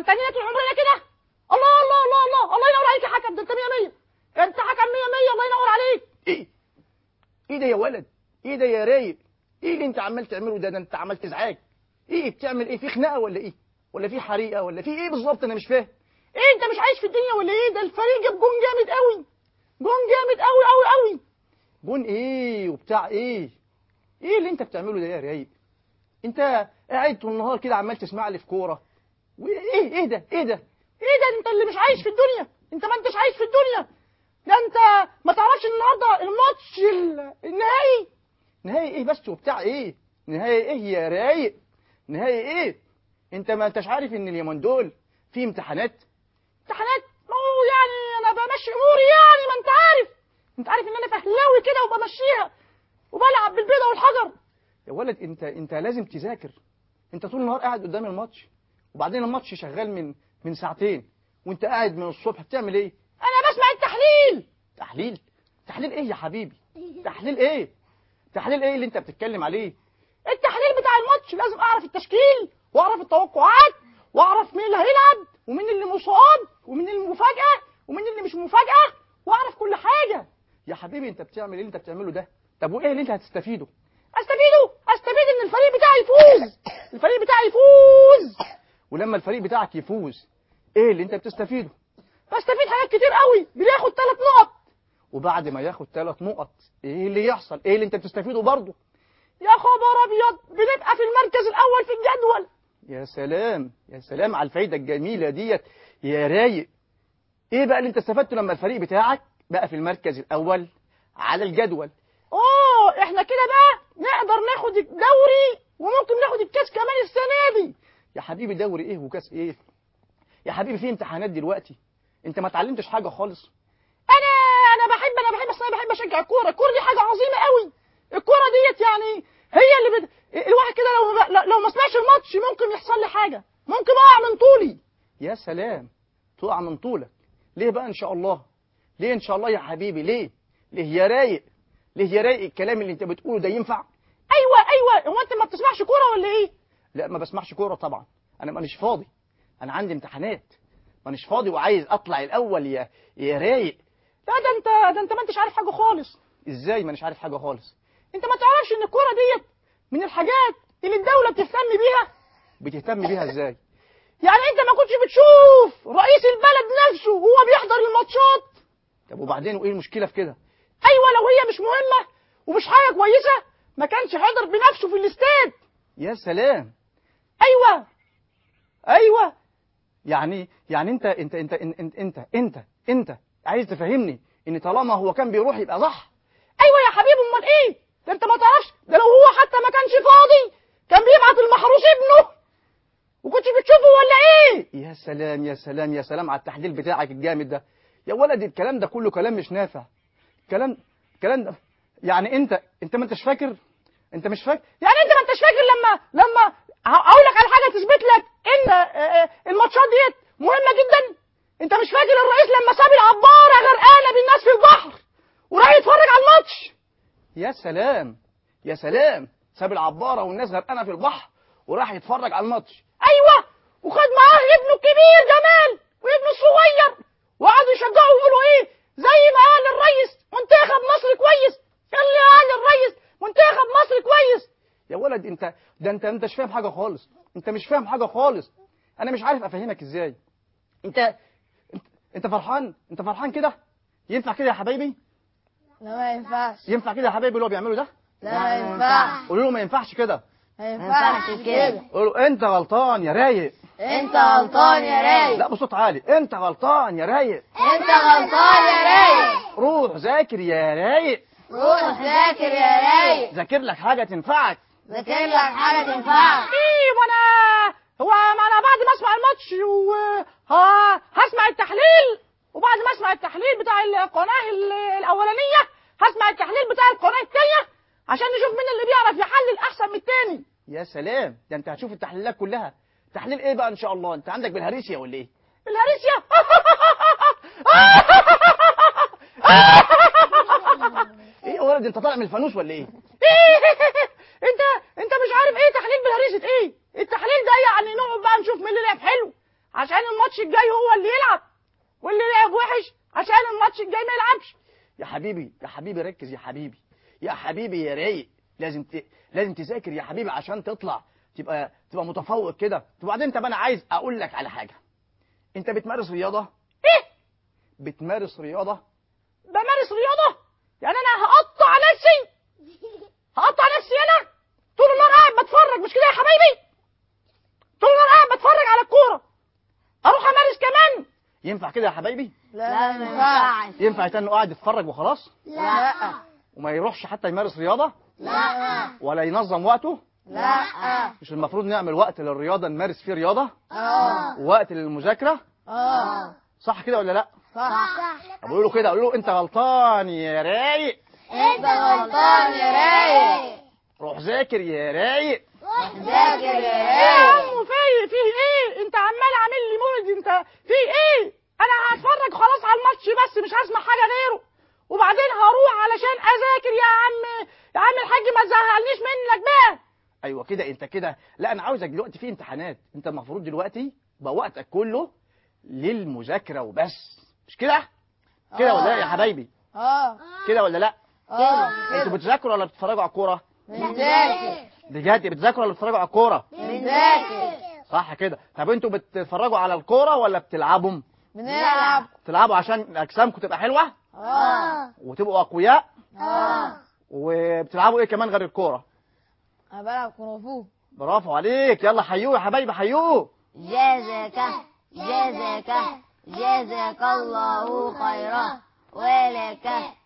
هنتنينا طول عمرنا كده الله الله الله الله الله ينور عليك يا حكم ده انت 100 100 انت حكم 100 100 الله ينور عليك ايه ايه ده يا ولد ايه ده يا رايق ايه اللي انت عمال تعمله ده ده انت عمال تزعاج ايه بتعمل ايه في خناقه ولا ايه ولا في حريقه ولا في ايه بالظبط انا مش فاهم ايه انت مش عايش في الدنيا ولا ايه ده الفريق جاب جون جامد قوي جون جامد قوي قوي قوي جون ايه وبتاع ايه ايه اللي انت بتعمله ده يا رايق انت قاعد طول النهار كده عمال تسمع لي في كوره وايه ايه ده ايه ده ايه ده انت اللي مش عايش في الدنيا انت ما انتش عايش في الدنيا ده انت ما تعرفش النهارده الماتش ال- النهائي نهاية ايه بس وبتاع ايه نهاية ايه يا رايق نهاية ايه انت ما انتش عارف ان اليومين دول في امتحانات امتحانات ما هو يعني انا بمشي اموري يعني ما انت عارف انت عارف ان انا فهلاوي كده وبمشيها وبلعب بالبيضه والحجر يا ولد انت انت لازم تذاكر انت طول النهار قاعد قدام الماتش وبعدين الماتش شغال من من ساعتين وانت قاعد من الصبح بتعمل ايه انا بسمع التحليل تحليل تحليل ايه يا حبيبي تحليل ايه تحليل ايه اللي انت بتتكلم عليه التحليل بتاع الماتش لازم اعرف التشكيل واعرف التوقعات واعرف مين اللي هيلعب ومين اللي مصاب ومين اللي مفاجاه ومين اللي مش مفاجاه واعرف كل حاجه يا حبيبي انت بتعمل ايه اللي انت بتعمله ده طب وايه اللي انت هتستفيده استفيده استفيد ان الفريق بتاعي يفوز الفريق بتاعي يفوز ولما الفريق بتاعك يفوز ايه اللي انت بتستفيده بستفيد حاجات كتير قوي بناخد ثلاث نقط وبعد ما ياخد ثلاث نقط ايه اللي يحصل ايه اللي انت بتستفيده برضه يا خبر ابيض بنبقى في المركز الاول في الجدول يا سلام يا سلام على الفايده الجميله ديت يا رايق ايه بقى اللي انت استفدته لما الفريق بتاعك بقى في المركز الاول على الجدول اوه احنا كده بقى نقدر ناخد الدوري وممكن ناخد الكاس كمان السنه دي يا حبيبي دوري ايه وكاس ايه يا حبيبي في امتحانات دلوقتي انت ما اتعلمتش حاجه خالص انا انا بحب انا بحب اصل انا بحب اشجع الكوره الكوره دي حاجه عظيمه قوي الكوره ديت يعني هي اللي بد... الواحد كده لو لو ما سمعش الماتش ممكن يحصل لي حاجه ممكن اقع من طولي يا سلام تقع من طولك ليه بقى ان شاء الله ليه ان شاء الله يا حبيبي ليه ليه يا رايق ليه يا رايق الكلام اللي انت بتقوله ده ينفع ايوه ايوه هو انت ما بتسمعش كوره ولا ايه لا ما بسمعش كوره طبعا انا مانيش فاضي انا عندي امتحانات مانيش فاضي وعايز اطلع الاول يا يا رايق لا ده انت ده انت ما انتش عارف حاجه خالص ازاي مانيش عارف حاجه خالص انت ما تعرفش ان الكوره ديت من الحاجات اللي الدوله بتهتم بيها بتهتم بيها ازاي يعني انت ما كنتش بتشوف رئيس البلد نفسه وهو بيحضر الماتشات طب وبعدين وايه المشكله في كده ايوه لو هي مش مهمه ومش حاجه كويسه ما كانش حضر بنفسه في الاستاد يا سلام ايوه ايوه يعني يعني انت انت انت انت انت انت, انت, انت عايز تفهمني ان طالما هو كان بيروح يبقى صح ايوه يا حبيبي امال ايه ده انت ما تعرفش ده لو هو حتى ما كانش فاضي كان بيبعت المحروس ابنه وكنت بتشوفه ولا ايه يا سلام يا سلام يا سلام على التحليل بتاعك الجامد ده يا ولد الكلام ده كله كلام مش نافع كلام الكلام ده يعني انت انت ما انتش فاكر انت مش فاكر يعني انت ما انتش فاكر لما لما اقول لك على حاجه تثبت لك ان آه، آه، الماتشات ديت مهمه جدا انت مش فاكر الرئيس لما ساب العباره غرقانه بالناس في البحر وراح يتفرج على الماتش يا سلام يا سلام ساب العباره والناس غرقانه في البحر وراح يتفرج على الماتش ايوه وخد معاه ابنه الكبير جمال وابنه الصغير وقعدوا يشجعوا ويقولوا ايه زي ما قال الرئيس منتخب مصر كويس اللي قال الرئيس منتخب مصر كويس يا ولد انت ده انت انت مش فاهم حاجه خالص انت مش فاهم حاجه خالص انا مش عارف افهمك ازاي انت انت, انت فرحان انت فرحان كده ينفع كده يا حبايبي لا ما ينفعش ينفع كده يا حبايبي اللي هو بيعمله ده لا ما ينفعش قولوا له ما ينفعش كده ما ينفعش كده قولوا له انت غلطان يا رايق انت غلطان يا رايق لا بصوت عالي انت غلطان يا رايق انت غلطان يا رايق روح ذاكر يا رايق روح ذاكر يا رايق ذاكر لك حاجه تنفعك ذاكر لك حاجه تنفعك ايه وانا هو ما انا بعد ما اسمع الماتش و ها هسمع التحليل وبعد ما اسمع التحليل بتاع القناه ال- الاولانيه هسمع التحليل بتاع القناه الثانيه عشان نشوف مين اللي بيعرف يحلل احسن من التاني يا سلام ده انت هتشوف التحليلات كلها تحليل ايه بقى ان شاء الله انت عندك بالهريسيا ولا ايه الهريسيا ايه يا ولد انت طالع من الفانوس ولا ايه انت انت مش عارف ايه تحليل بالهريسه ايه التحليل ده يعني نقعد بقى نشوف مين اللي لعب حلو عشان حبيبي يا حبيبي ركز يا حبيبي يا حبيبي يا رايق لازم ت... لازم تذاكر يا حبيبي عشان تطلع تبقى تبقى متفوق كده وبعدين طب انا عايز اقول لك على حاجه انت بتمارس رياضه ايه بتمارس رياضه بمارس رياضه يعني انا هقطع نفسي هقطع نفسي انا طول النهار قاعد بتفرج مش كده يا حبايبي طول النهار قاعد بتفرج على الكوره اروح امارس كمان ينفع كده يا حبايبي لا ما ينفعش ينفع يتنه قاعد يتفرج وخلاص لا وما يروحش حتى يمارس رياضه لا ولا ينظم وقته لا مش المفروض نعمل وقت للرياضه نمارس فيه رياضه اه ووقت للمذاكره اه صح كده ولا لا صح طب قولوا له كده قولوا له انت غلطان يا رايق انت غلطان يا رايق روح ذاكر يا رايق ذاكر يا ايه يا رايق عم في فيه ايه انت عمال عامل لي مود انت في ايه انا هتفرج خلاص على الماتش بس مش هسمع حاجه غيره وبعدين هروح علشان اذاكر يا عم يا عم الحاج ما تزهقنيش منك بقى ايوه كده انت كده لا انا عاوزك دلوقتي في امتحانات انت المفروض دلوقتي بقى وقتك كله للمذاكره وبس مش كده كده ولا لا يا حبايبي اه كده ولا لا اه انتوا بتذاكروا ولا بتتفرجوا على الكوره بنذاكر بجد بتذاكروا ولا بتتفرجوا على الكوره بنذاكر صح كده طب انتوا بتتفرجوا على الكوره ولا بتلعبوا بنلعب بتلعبوا عشان اجسامكم تبقى حلوه اه وتبقوا اقوياء اه وبتلعبوا ايه كمان غير الكوره انا بلعب كونغ برافو عليك يلا حيوه يا حبايبي حيوه جزاك جزاك جزاك الله خيرا ولك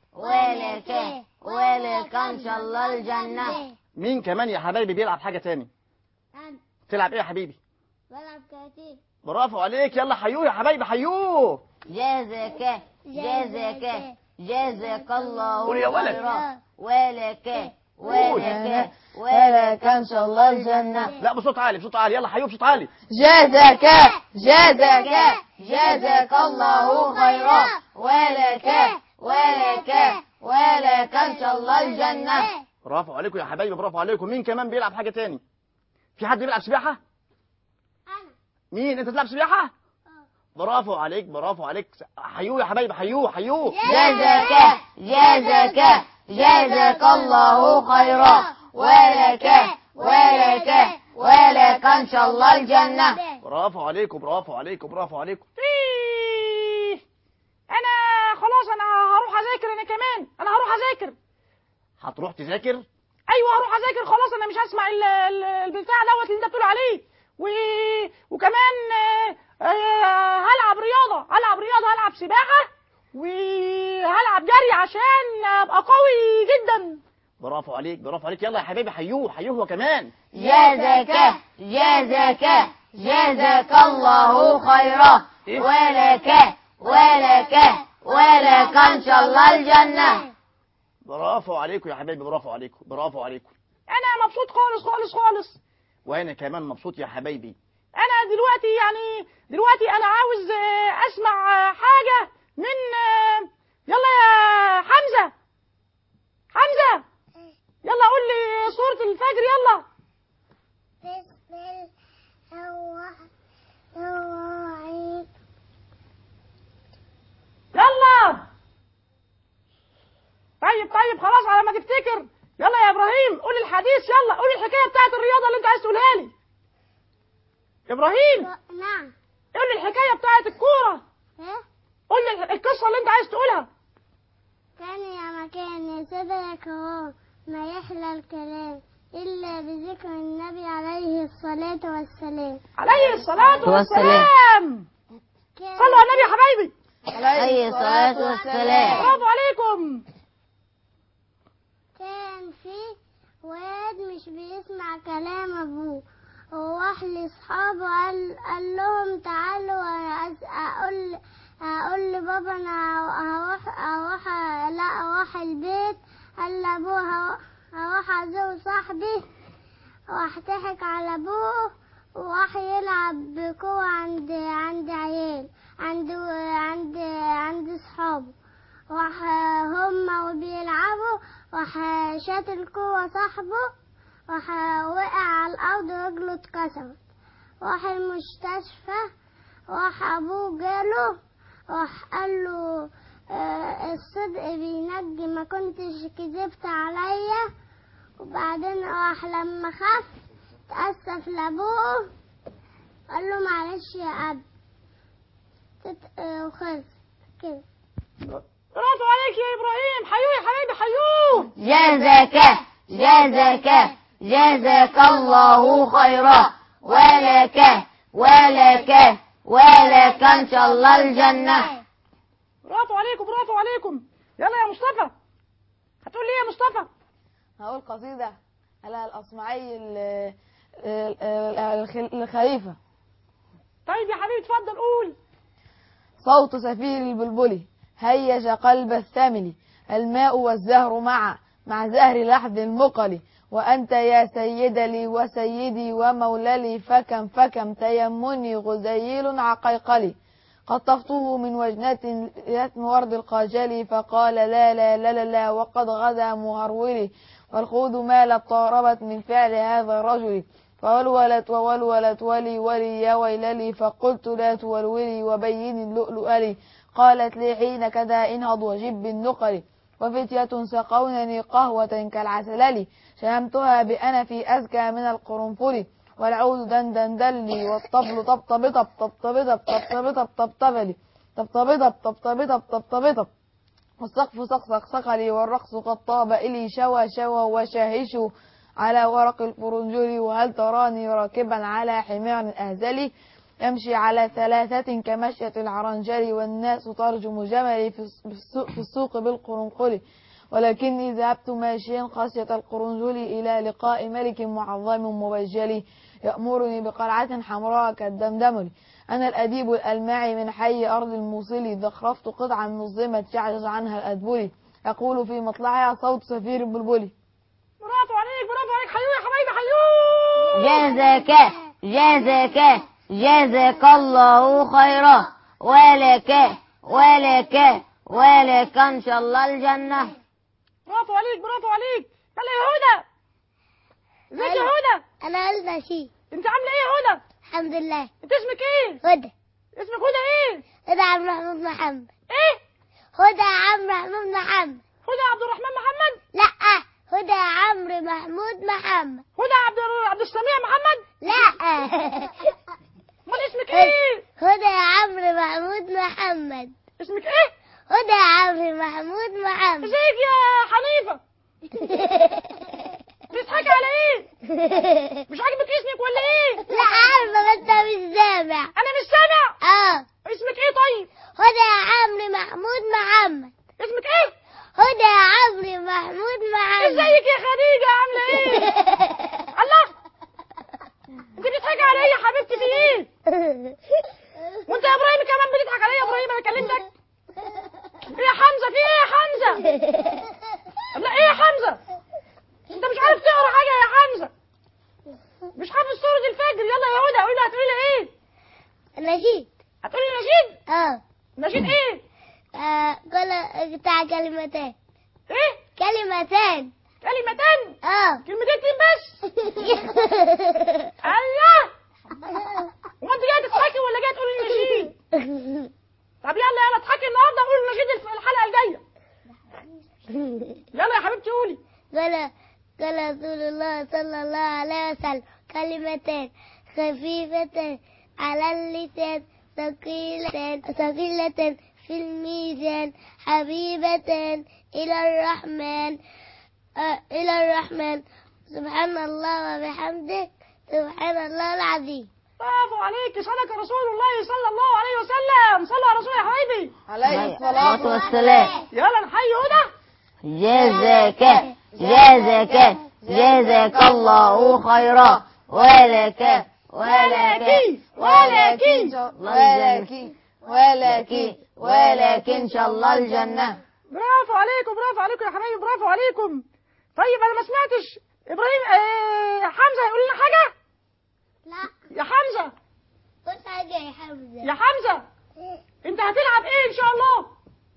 ولك ولك ان شاء الله الجنة مين كمان يا حبايبي بيلعب حاجه تاني أنا تلعب ايه يا حبيبي بلعب كاراتيه برافو عليك يلا حيوه يا حبايبي حيوه جزاك جزاك جزاك الله قول يا ولد. خيرا ولك ولك ولك ان شاء الله الجنة لا بصوت عالي بصوت عالي يلا حيوه بصوت عالي جزاك جزاك جزاك الله خيرا ولك ولك ولك ان شاء الله الجنة برافو عليكم يا حبايبي برافو عليكم مين كمان بيلعب حاجه تاني في حد بيلعب سباحه أنا مين انت بتلعب سباحه برافو عليك برافو عليك حيوه يا حبايبي حيوه حيوه جزاك جزاك جزاك الله خيرا ولك ولك ولك ان شاء الله الجنة برافو عليكم برافو عليكم برافو عليكم فيه انا خلاص انا هروح اذاكر انا كمان انا هروح اذاكر هتروح تذاكر ايوه هروح اذاكر خلاص انا مش هسمع ال- ال- البتاع دوت اللي انت بتقول عليه و... وكمان آه، آه، هلعب رياضه هلعب رياضه هلعب سباحه وهلعب جري عشان ابقى قوي جدا برافو عليك برافو عليك يلا يا حبيبي حيوه حيوه هو كمان جزاك جزاك جزاك الله خيرا إيه؟ ولك ولك ولك ان شاء الله الجنة برافو عليكم يا حبايبي برافو عليكم برافو عليكم انا مبسوط خالص خالص خالص وانا كمان مبسوط يا حبايبي انا دلوقتي يعني دلوقتي انا عاوز آه، اسمع آه، حاجه من آه، يلا يا حمزه حمزه يلا قول لي سوره الفجر يلا بسم الله الرحمن يلا طيب طيب خلاص على ما تفتكر يلا يا ابراهيم قول الحديث يلا قول الحكايه بتاعت الرياضه اللي انت عايز تقولها لي يا ابراهيم نعم قول لي الحكايه بتاعت الكوره ها قول لي القصه اللي انت عايز تقولها كان يا مكان صدرك هو ما يحلى الكلام إلا بذكر النبي عليه الصلاة والسلام عليه الصلاه والسلام. والسلام كان صلوا على النبي يا حبايبي عليه الصلاة والسلام برافو عليكم كان في واد مش بيسمع كلام أبوه وراح لأصحابه قال, قال لهم تعالوا أنا أس- أقول أقول لبابا أنا هروح أروح لا أروح البيت قال لأبوه هروح- هروح أزور صاحبي راح ضحك على أبوه وراح يلعب بكورة عند عند عيال عند عند عند صحابه راح هما وبيلعبوا راح شات الكورة صاحبه راح وقع على الأرض رجله اتكسرت راح المستشفى راح أبوه جاله راح قال له آه، الصدق بينجي ما كنتش كذبت عليا وبعدين راح لما خف تأسف لأبوه قال له معلش يا أب تت- آه، وخلص كده برافو عليك يا ابراهيم حيوه يا حبيبي حيوه جزاك جزاك جزاك الله خيرا ولك ولك ولك إن شاء الله الجنة برافو عليكم برافو عليكم يلا يا مصطفى هتقول لي ايه يا مصطفى هقول قصيدة على الأصمعي ال- ال- ال- الخل- الخليفة طيب يا حبيبي اتفضل قول صوت سفير البلبل هيج قلب الثمل الماء والزهر معا مع زهر لحظ المقل وأنت يا سيد لي وسيدي ومولى لي فكم فكم تيمني غزيل عقيقلي قطفته من وجنة يتم ورد القاجل فقال لا لا لا لا, لا وقد غدا مهرولي والخوذ مالت طاربت من فعل هذا الرجل فولولت وولولت ولي ولي يا ويللي فقلت لا تولولي وبين اللؤلؤ لي قالت لي حين كذا انهض وجب بالنقل وفتية سقونني قهوة كالعسلل شهمتها بأنف أزكى من القرنفل والعود دندن دلي والطبل طبطب طب طبطب طب طبطب طب طبطب لي طبطب طب طبطب طب طبطب طب والسقف صقصق صقلي والرقص قد طاب إلي شوى شوى وشاهش على ورق الفرنجل وهل تراني راكبا على حمار أهزلي يمشي على ثلاثة كمشية العرنجل والناس ترجم جملي في السوق, في السوق بالقرنقل ولكني ذهبت ماشيا خشية القرنجل إلى لقاء ملك معظم مبجل يأمرني بقلعة حمراء كالدمدمل أنا الأديب الألماعي من حي أرض الموصل ذخرفت قطعا منظمة يعجز عنها الأدبل أقول في مطلعها صوت سفير البلبل برافو عليك برافو عليك حيوه يا حبايبي حيوه جزاك جزاك جزاك الله خيرا ولك ولك ولك إن شاء الله الجنة برافو عليك برافو عليك يلا يا هدى ازيك يا هدى أنا قلت نشيد انت عامله ايه يا هدى الحمد لله انت اسمك ايه هدى اسمك هدى ايه هدى عبد الرحمن محمد ايه هدى عمرو محمود محمد هدى عبد الرحمن محمد لا هدى عمرو محمود محمد هدى عبد عبد السميع محمد لا امال اسمك ايه هدى عمرو محمود محمد اسمك ايه هدى عمرو محمود محمد ازيك يا حنيفه بتضحكي على ايه مش عاجبك اسمك ولا ايه لا عارفة ما انت مش سامع انا مش سامع اه اسمك ايه طيب هدى عمرو محمود محمد اسمك ايه هدى عمرو محمود محمد ازيك يا خديجه عامله ايه الله انت بتضحكي عليا يا حبيبتي في ايه وانت يا ابراهيم كمان بتضحك عليا يا ابراهيم انا كلمتك ايه يا حمزه في ايه يا حمزه لا ايه يا حمزه انت مش عارف تقرا حاجه يا حمزه مش حافظ سوره الفجر يلا يا هدى قولي هتقولي ايه نشيد هتقولي نشيد اه نشيد ايه آه، قول بتاع كلمتين ايه كلمتين كلمتين اه كلمتين بس الله هو انت جايه تضحكي ولا جايه تقولي نشيد طب يلا يلا اضحكي النهارده قولي نشيد في الحلقه الجايه يلا يا حبيبتي قولي قال قال رسول الله صلى الله عليه وسلم كلمتين خفيفتين على اللسان ثقيلتين ثقيلتين في الميزان حبيبتين إلى الرحمن آه إلى الرحمن سبحان الله وبحمده سبحان الله العظيم برافو عليك صدق رسول الله صلى الله عليه وسلم صلى على رسول يا حبيبي عليه الصلاة الصلاة والسلام يلا نحيي هدى جزاك جزاك جزاك الله خيرا ولك ولك ولك ولك ولك ولك إن شاء الله الجنة برافو عليكم برافو عليكم يا حبايبي برافو عليكم طيب انا ما سمعتش ابراهيم آه حمزه هيقول لنا حاجه لا يا حمزه قلت حاجة يا حمزة يا حمزه انت هتلعب ايه ان شاء الله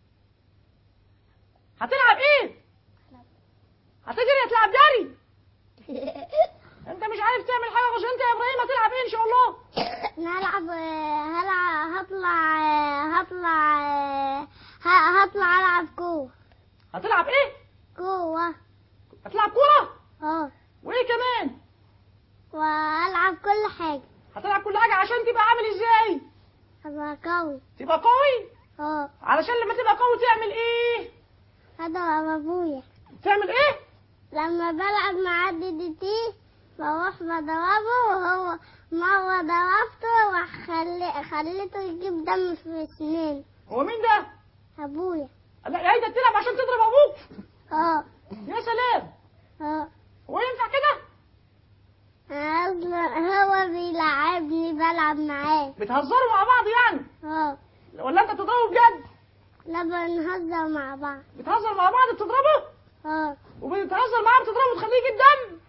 هتلعب ايه هتجري هتلعب جري انت مش عارف تعمل حاجه عشان انت يا ابراهيم هتلعب ايه ان شاء الله هلعب هلعب هطلع هطلع ه- وهطلع العب كورة هتلعب ايه كورة هتلعب كوره اه وايه كمان والعب كل حاجة هتلعب كل حاجه عشان تبقى عامل ازاي هبقى قوي تبقى قوي اه علشان لما تبقى قوي تعمل ايه هضرب ابويا تعمل ايه لما بلعب مع دي دي تي بروح بضربه وهو مرة ضربته وخلي خليته يجيب دم في سنين هو مين ده ابويا لا يا انت بتلعب عشان تضرب ابوك اه يا سلام اه هو ينفع كده أصل هو بيلعبني بلعب معاه بتهزروا مع بعض يعني اه ولا انت بتضربه بجد لا بنهزر مع بعض بتهزر مع بعض بتضربه اه وبتهزر معاه بتضربه وتخليه يجيب دم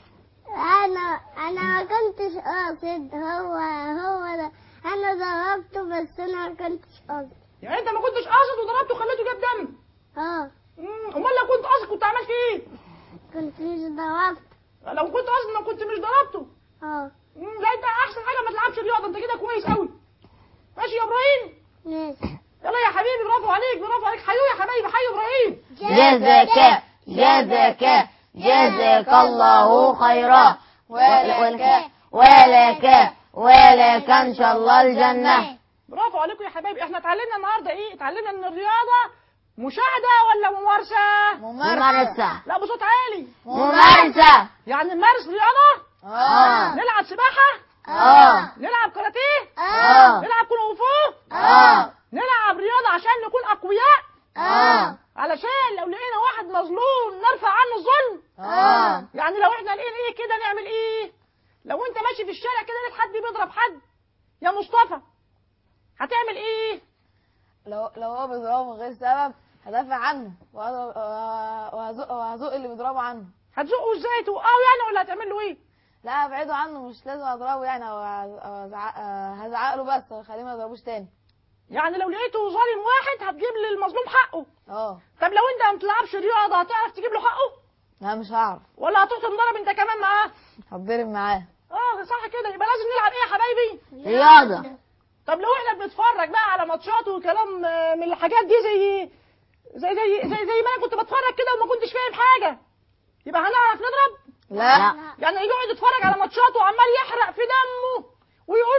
انا انا ما كنتش قاصد هو هو ده انا ضربته بس انا ما كنتش قاصد يعني انت ما كنتش قاصد وضربته وخليته جاب دم اه مم، امال لو كنت قاصد كنت عملت ايه كنت مش ضربت لو كنت قاصد ما كنت مش ضربته اه مم، لا انت احسن حاجه ما تلعبش رياضه انت كده كويس قوي ماشي يا ابراهيم ماشي يلا يا حبيبي برافو عليك برافو عليك حيو يا حبايبي حيو ابراهيم جزاك جزاك جزاك الله خيرا ولك ولك ولك ان شاء الله الجنة برافو عليكم يا حبايبي احنا اتعلمنا النهارده ايه اتعلمنا ان الرياضه مشاهده ولا ممارسه ممارسة لا بصوت عالي ممارسة يعني نمارس رياضه اه نلعب سباحه اه نلعب كاراتيه اه نلعب كونغ فو اه نلعب رياضه عشان نكون اقوياء اه علشان لو لقينا واحد مظلوم نرفع عنه الظلم اه يعني لو احنا لقينا ايه كده نعمل ايه لو انت ماشي في الشارع كده لقيت حد بيضرب حد يا مصطفى هتعمل ايه لو لو هو بيضربه من غير سبب هدافع عنه وهضرب- وهزق وهزق اللي بيضربه عنه هتزقه ازاي توقعه يعني ولا هتعمل له ايه لا ابعده عنه مش لازم اضربه يعني او أو أزعق- آه، هزعق له بس خليه ما يضربوش تاني يعني لو لقيته ظالم واحد هتجيب للمظلوم حقه اه طب لو انت ما بتلعبش رياضه هتعرف تجيب له حقه لا مش هعرف ولا هتروح تنضرب انت كمان معاه هتضرب معاه اه صح كده يبقى لازم نلعب ايه يا حبايبي رياضة طب لو احنا بنتفرج بقى على ماتشات وكلام آه، من الحاجات دي زي زي زي زي, زي ما انا كنت بتفرج كده وما كنتش فاهم حاجه يبقى هنعرف نضرب لا يعني يقعد يتفرج على ماتشات وعمال يحرق في دمه ويقول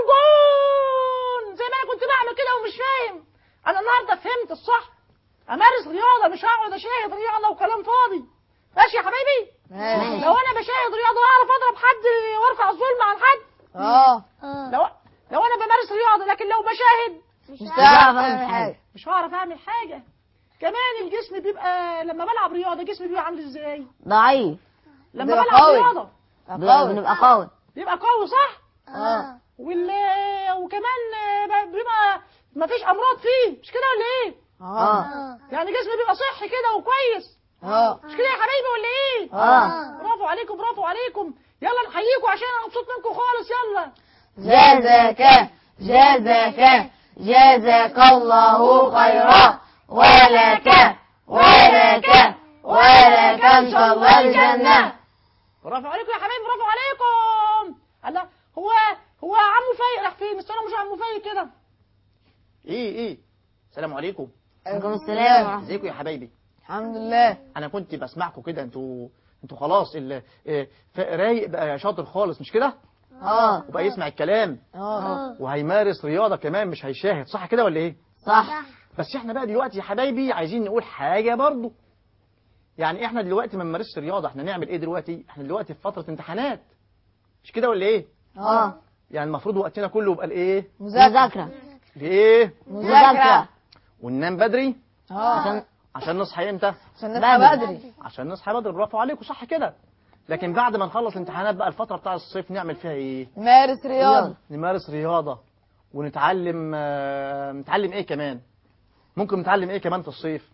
جون زي ما انا كنت بعمل كده ومش فاهم انا النهارده فهمت الصح امارس رياضه مش هقعد اشاهد رياضه وكلام فاضي ماشي يا حبايبي ماشي لو انا بشاهد رياضه اعرف اضرب حد وارفع الظلم عن حد اه اه لو لو انا بمارس رياضه لكن لو بشاهد مش تعرف هتعرف تعمل تعمل حاجة. حاجه مش هعرف اعمل حاجه كمان الجسم بيبقى لما بلعب رياضه جسمي بيبقى عامل ازاي ضعيف لما بيبقى بلعب قوي. رياضه قوي بنبقى قوي بيبقى قوي صح اه وال وكمان بيبقى ما فيش امراض فيه مش كده ولا ايه اه اه يعني جسمي بيبقى صحي كده وكويس اه مش كده يا حبايبي ولا ايه اه برافو عليكم برافو عليكم يلا نحييكم عشان انا مبسوط منكم خالص يلا جزاك جزاك جزاك الله خيرا ولك ولك ولك ان شاء الله الجنة برافو عليكم يا حبايبي برافو عليكم الله هو هو عمو فايق راح فين استنى مش عمو فايق كده ايه ايه السلام عليكم عليكم السلام ورحمة ازيكم يا حبايبي الحمد لله انا كنت بسمعكم كده انتوا انتوا خلاص ال- إيه، ف- رايق بقى شاطر خالص مش كده اه وبقى يسمع الكلام اه وهيمارس رياضه كمان مش هيشاهد صح كده ولا ايه صح بس احنا بقى دلوقتي يا حبايبي عايزين نقول حاجه برضو يعني احنا دلوقتي ما نمارسش رياضه احنا نعمل ايه دلوقتي احنا دلوقتي في فتره امتحانات مش كده ولا ايه اه يعني المفروض وقتنا كله يبقى لايه مذاكرة ليه مذاكرة وننام بدري اه عشان عشان نصحى امتى عشان نصحى بدري عشان نصحى بدري برافو عليكم صح كده لكن بعد ما نخلص الامتحانات بقى الفتره بتاع الصيف نعمل فيها ايه مارس رياضه نمارس رياضه ونتعلم آه، نتعلم ايه كمان ممكن نتعلم ايه كمان في الصيف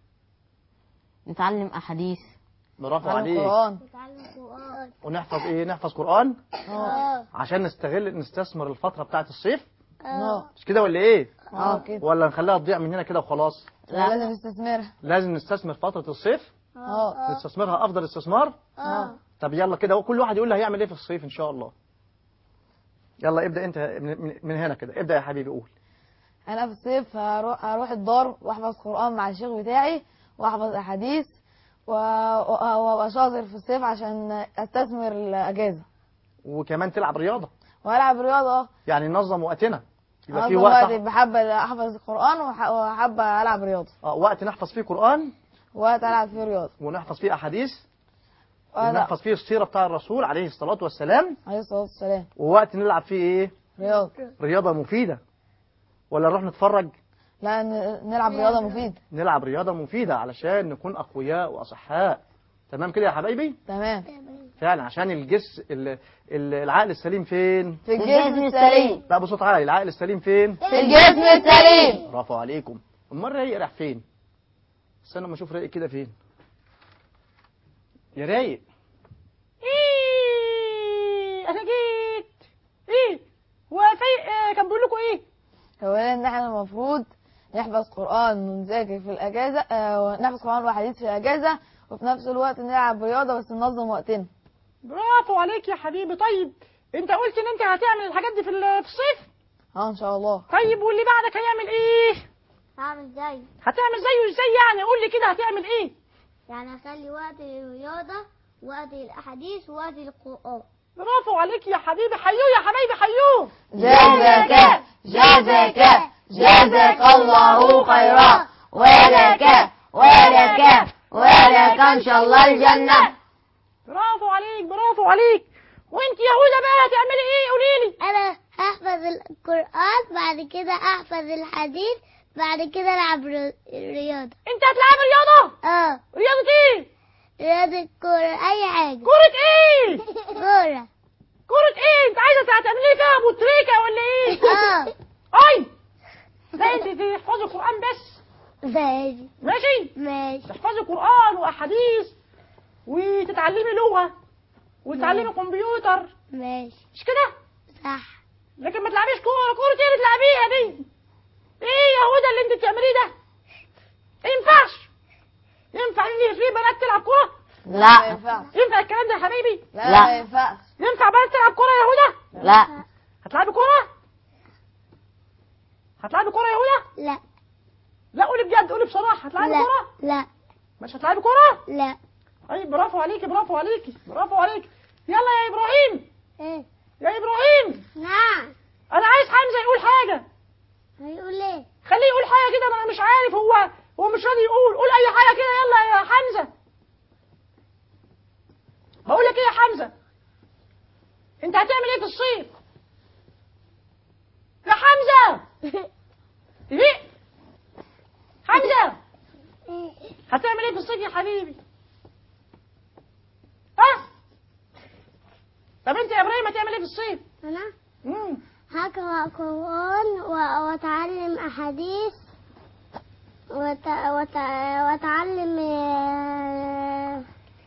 نتعلم احاديث برافو تعلم عليك قران نتعلم قرآن ونحفظ ايه نحفظ قران اه عشان نستغل نستثمر الفتره بتاعه الصيف اه مش كده ولا ايه اه كده ولا نخليها تضيع مننا كده وخلاص لا لازم نستثمرها لازم نستثمر فتره الصيف اه نستثمرها افضل استثمار اه طب يلا كده كل واحد يقول لي هيعمل ايه في الصيف ان شاء الله يلا ابدا انت من, من- من هنا كده ابدا يا حبيبي قول انا في الصيف هروح هروح الدار واحفظ قران مع الشيخ بتاعي واحفظ احاديث و- و- وابقى شاطر في الصيف عشان استثمر الاجازه وكمان تلعب رياضه والعب رياضه يعني ننظم وقتنا يبقى في أنظم وقت وقتي بحب احفظ القران وح- وحابه العب رياضه اه وقت نحفظ فيه قران وقت العب فيه رياضه ونحفظ فيه احاديث وأنا- ونحفظ فيه السيره بتاع الرسول عليه الصلاه والسلام عليه الصلاه والسلام ووقت نلعب فيه ايه رياضه رياضه مفيده ولا نروح نتفرج لا ن- نلعب رياضه مفيده نلعب رياضه مفيده علشان نكون اقوياء واصحاء تمام كده يا حبايبي تمام فعلا عشان الجس ال- ال- العقل السليم فين في الجسم السليم لا بصوت عالي العقل السليم فين في الجسم السليم برافو عليكم امال رايق راح فين استنى اما اشوف رايق كده فين يا رايق ايه انا جيت ايه هو فايق آه، كان بيقول لكم ايه اولا ان احنا المفروض نحفظ قران ونذاكر في الاجازه آه، ونحفظ قران وحديث في الاجازه وفي نفس الوقت نلعب رياضه بس ننظم وقتنا برافو عليك يا حبيبي طيب انت قلت ان انت هتعمل الحاجات دي في ال- في الصيف اه ان شاء الله طيب واللي بعدك هيعمل ايه هعمل زي هتعمل زيه ازاي يعني قول لي كده هتعمل ايه يعني اخلي وقت للرياضة وقت للأحاديث وقت للقرآن برافو عليك يا حبيبي حيوه يا حبايبي حيوه جزاك جزاك جزاك الله خيرا ولك ولك ولك ان شاء الله الجنة برافو عليك برافو عليك وانت يا هدى بقى هتعملي ايه قولي لي أنا هحفظ القرآن بعد كده أحفظ الحديث بعد كده ألعب ر- رياضة انت هتلعبي رياضه اه رياضه ايه رياضة كورة أي حاجة كره ايه كورة كره ايه انت عايزه تعملي فيها ابو تريكه ولا ايه اه اي لا انت تحفظي القران بس ماشي ماشي ماشي تحفظي قرآن وأحاديث وتتعلمي لغة وتتعلمي كمبيوتر ماشي مش كده؟ صح لكن ما تلعبيش كورة كورة ايه اللي تلعبيها دي؟ ايه يا هدى اللي انت بتعمليه ده؟ ما ينفعش ينفع ان في بنات تلعب كورة؟ ما لا ينفعش ينفع الكلام ده يا حبيبي؟ لا, لا. ما ينفعش ينفع بنات تلعب كورة يا هدى؟ لا هتلعبي كورة؟ هتلعبي كورة يا هدى؟ لا لا قولي بجد قولي بصراحة هتلعبي لا كورة؟ لا مش هتلعبي كورة؟ لا اي برافو عليكي برافو عليكي برافو عليكي يلا يا ابراهيم ايه يا ابراهيم نعم انا عايز حمزه يقول حاجه هيقول ايه خليه يقول حاجه كده ما انا مش عارف هو هو مش راضي يقول قول اي حاجه كده يلا يا حمزه بقول لك ايه يا حمزه انت هتعمل ايه في الصيف يا حمزه ايه حمزه هتعمل ايه في الصيف يا حبيبي ها طب انت يا ابراهيم هتعمل ايه في الصيف انا مم. هقرأ قرآن و- وأتعلم أحاديث وت... وت... وأتعلم آه،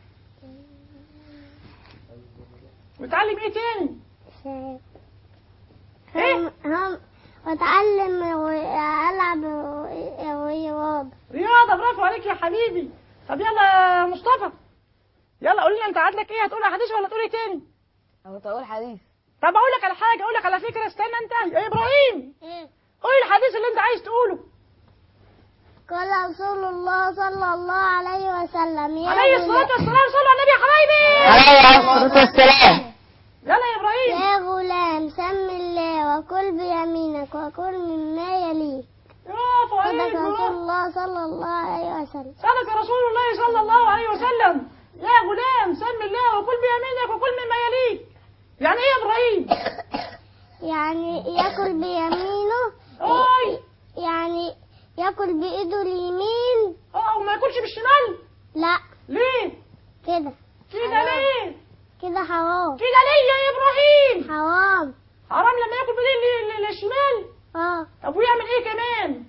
وتعلم ايه تاني شيء. ايه هم... هم... وأتعلم وألعب رياضة رياضة برافو عليك يا حبيبي طب يلا يا مصطفى يلا قول لنا انت عندك ايه هتقول حديث ولا تقول ايه تاني انا كنت اقول حديث طب اقول لك على حاجة اقول لك على فكرة استنى انت يا ابراهيم إيه؟ قول الحديث اللي انت عايز تقوله قال رسول الله صلى الله عليه وسلم يا عليه غلام- الصلاة والسلام صلوا على النبي يا حبايبي عليه الصلاة والسلام يلا يا ابراهيم يا غلام سم الله وكل بيمينك وكل مما يليك برافو عليك صدق رسول برافو. الله صلى الله عليه وسلم صدق رسول الله صلى الله عليه وسلم يا غلام سم الله وكل بيمينك وكل مما يليك يعني ايه يا ابراهيم يعني ياكل بيمينه اي يعني ياكل بايده اليمين اه وما ياكلش بالشمال لا ليه كده كده ليه كده حرام كده ليه يا ابراهيم حرام حرام لما ياكل بايديه ال- ال- الشمال اه طب ويعمل ايه كمان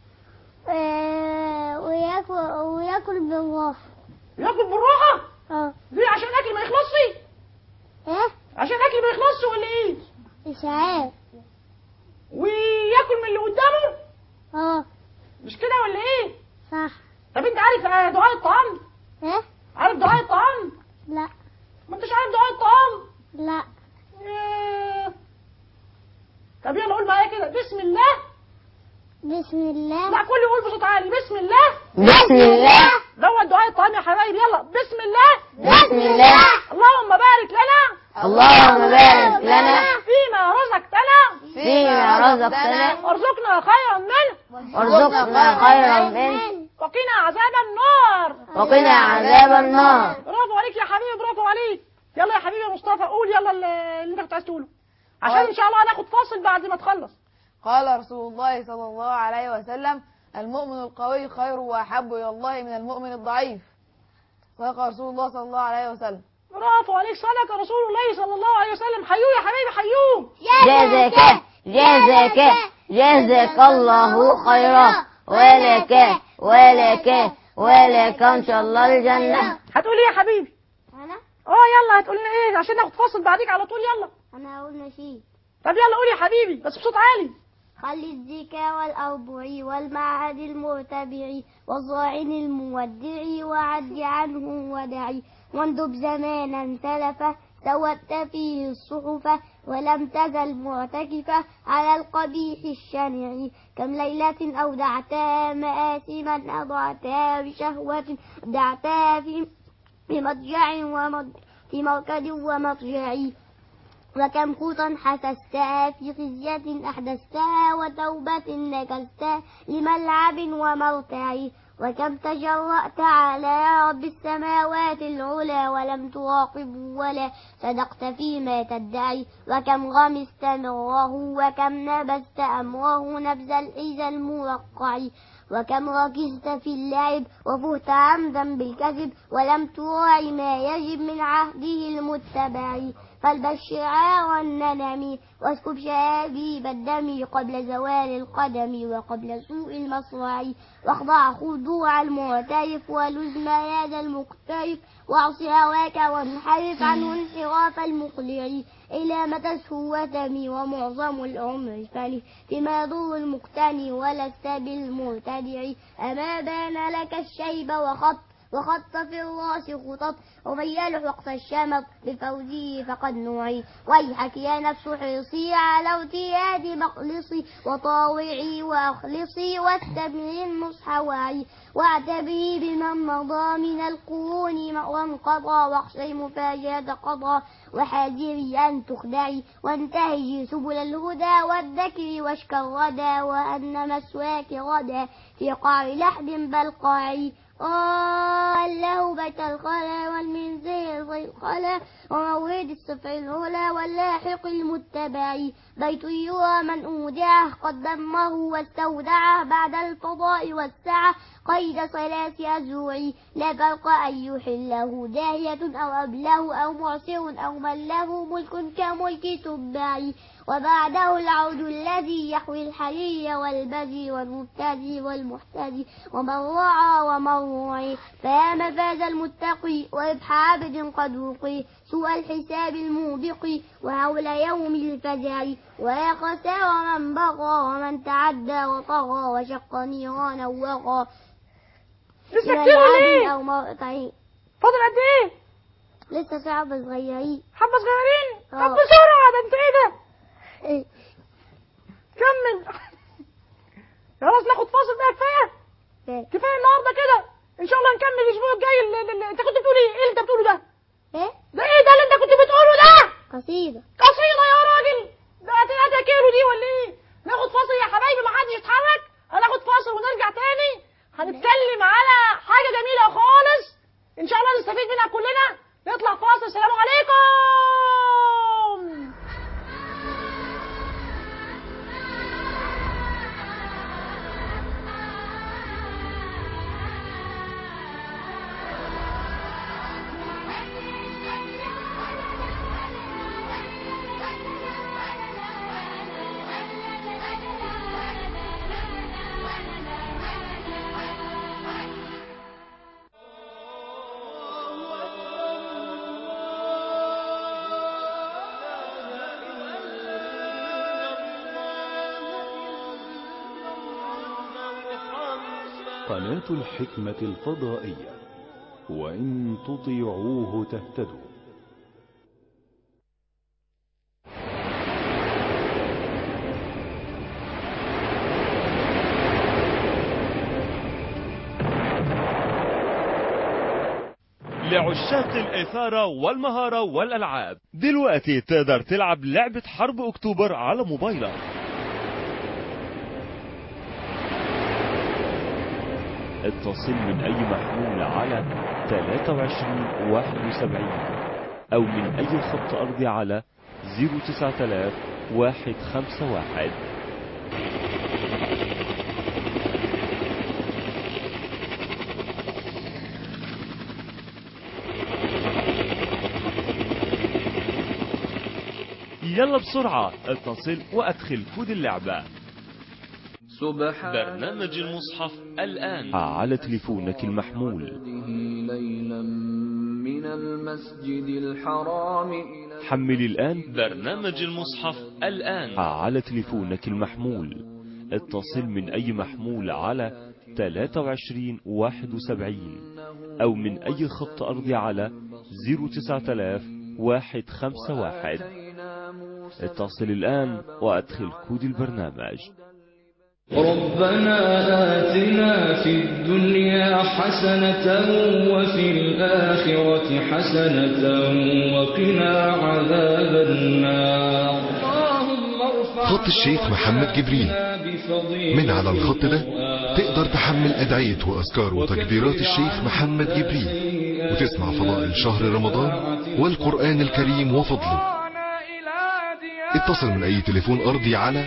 آه، وياكل وياكل بالراحة ياكل بالراحه اه ليه عشان الاكل ما يخلصش ايه عشان الاكل ما يخلصش ولا ايه مش عارف وياكل من اللي قدامه اه مش كده ولا ايه صح طب انت عارف آه، دعاء الطعام ايه عارف دعاء الطعام لا ما انتش عارف دعاء الطعام لا ياه. طب يلا قول معايا كده بسم الله بسم الله لا كل يقول بصوت عالي بسم الله بسم الله دوت دعاء الطعام يا حبايبي يلا بسم الله بسم الله اللهم بارك لنا اللهم بارك لنا فيما رزقتنا فيما رزقتنا وارزقنا خيرا منه وارزقنا خيرا منه وقنا عذاب النار وقنا عذاب النار برافو عليك يا حبيبي برافو عليك يلا يا حبيبي يا مصطفى قول يلا اللي اللي انت كنت عايز تقوله عشان قال. ان شاء الله هناخد فاصل بعد ما تخلص قال رسول الله صلى الله عليه وسلم المؤمن القوي خير وأحب إلى الله من المؤمن الضعيف صدق رسول الله صلى الله عليه وسلم برافو عليك صدق رسول الله صلى الله عليه وسلم حيوه يا حبيبي حيوه جزاك جزاك جزاك الله خيرا ولك ولك ولك ان شاء الله الجنه هتقول ايه يا حبيبي أنا اه يلا هتقول لنا ايه عشان ناخد فاصل بعديك على طول يلا أنا أقول نشيد طب يلا قول يا حبيبي بس بصوت عالي خل الزكا والأربع والمعهد المرتبع والظاعن المودع وعد عنه ودعي واندب زمانا سلفا سودت فيه الصحف ولم تزل معتكفة على القبيح الشنع كم ليلة أودعتا مآثما أضعتا بشهوة أبدعتا في بمضجع ومض في مركد ومضجع وكم خطا حسستها في خزية أحدثتها وتوبة نكستها لملعب ومرتع وكم تجرأت على رب السماوات العلى ولم تراقب ولا صدقت فيما تدعي وكم غمست مره وكم نبذت أمره نبذ الحيز المرقع وكم ركزت في اللعب وفهت عمدا بالكذب ولم تراعي ما يجب من عهده المتبع فالبس شعار الندم واسكب شابيب الدم قبل زوال القدم وقبل سوء المصرع واخضع خضوع المعترف ولز مياد المقترف واعص هواك وانحرف عنه انحراف المقلع إلى متى وتمي ومعظم العمر فلي فيما يضر المقتني ولست بالمرتدع أما بان لك الشيب وخط وخط في الراس خطط ومن يلحق فالشمط بفوزه فقد نوعي ويحك يا نفس حرصي على ارتياد مخلصي وطاوعي واخلصي واتبعي النصح وعي واعتبري بمن مضى من القرون وانقضى واخشي مفاجأة قضى وحاذري أن تخدعي وانتهجي سبل الهدى والذكر واشك الردى وأن مسواك غدا في قعر لحد بل قاعي قال له بيت الخلا والمنزل في الخلا ومورد السفع العلا واللاحق المتبع بيت يرى من أودعه قد دمه واستودعه بعد الفضاء والسعة قيد ثلاث أزوع لا فرق أن يحله داهية أو أبله أو معسر أو من له ملك كملك تبعي وبعده العود الذي يحوي الحري والبذي والمبتدي والمحتدي ومن رعى ومن رعي فيا مفاز المتقي وربح عبد قد وقي سوء الحساب الموبق وهول يوم الفزع ويا خسار من بغى ومن تعدى وطغى وشق نيرانا وغى لسه إلى كتير ولا العدل ايه أو مقطعي فاضل قد ايه لسه صعب صغيرين حبه صغيرين طب اه. بسرعه ده انت ايه ده إيه. كمل خلاص ناخد فاصل بقى كفايه إيه. كفايه النهارده كده ان شاء الله نكمل الاسبوع الجاي اللي اللي انت كنت بتقول ايه ايه اللي انت بتقوله ده ايه ده ايه ده اللي انت كنت بتقوله ده قصيدة قصيده يا راجل ده هتلاقيها كيلو دي ولا ايه ناخد فاصل يا حبايبي ما حدش يتحرك هناخد فاصل ونرجع تاني هنتكلم على حاجه جميله خالص ان شاء الله نستفيد منها كلنا نطلع فاصل السلام عليكم قناة الحكمة الفضائية وإن تطيعوه تهتدوا لعشاق الإثارة والمهارة والألعاب دلوقتي تقدر تلعب لعبة حرب أكتوبر على موبايلك اتصل من أي محمول على 23 71 أو من أي خط أرضي على 09000 151 يلا بسرعة اتصل وأدخل كود اللعبة سبحان برنامج المصحف الآن على تليفونك المحمول ليلا من المسجد الحرام إلى حمل الآن برنامج المصحف الآن على تليفونك المحمول اتصل من أي محمول على 23 71 أو من أي خط أرضي على 09000 151 اتصل الآن وأدخل كود البرنامج ربنا آتنا في الدنيا حسنة وفي الآخرة حسنة وقنا عذاب النار خط الشيخ محمد جبريل من على الخط ده تقدر تحمل أدعية وأذكار وتكبيرات الشيخ محمد جبريل وتسمع فضائل شهر رمضان والقرآن الكريم وفضله اتصل من أي تليفون أرضي على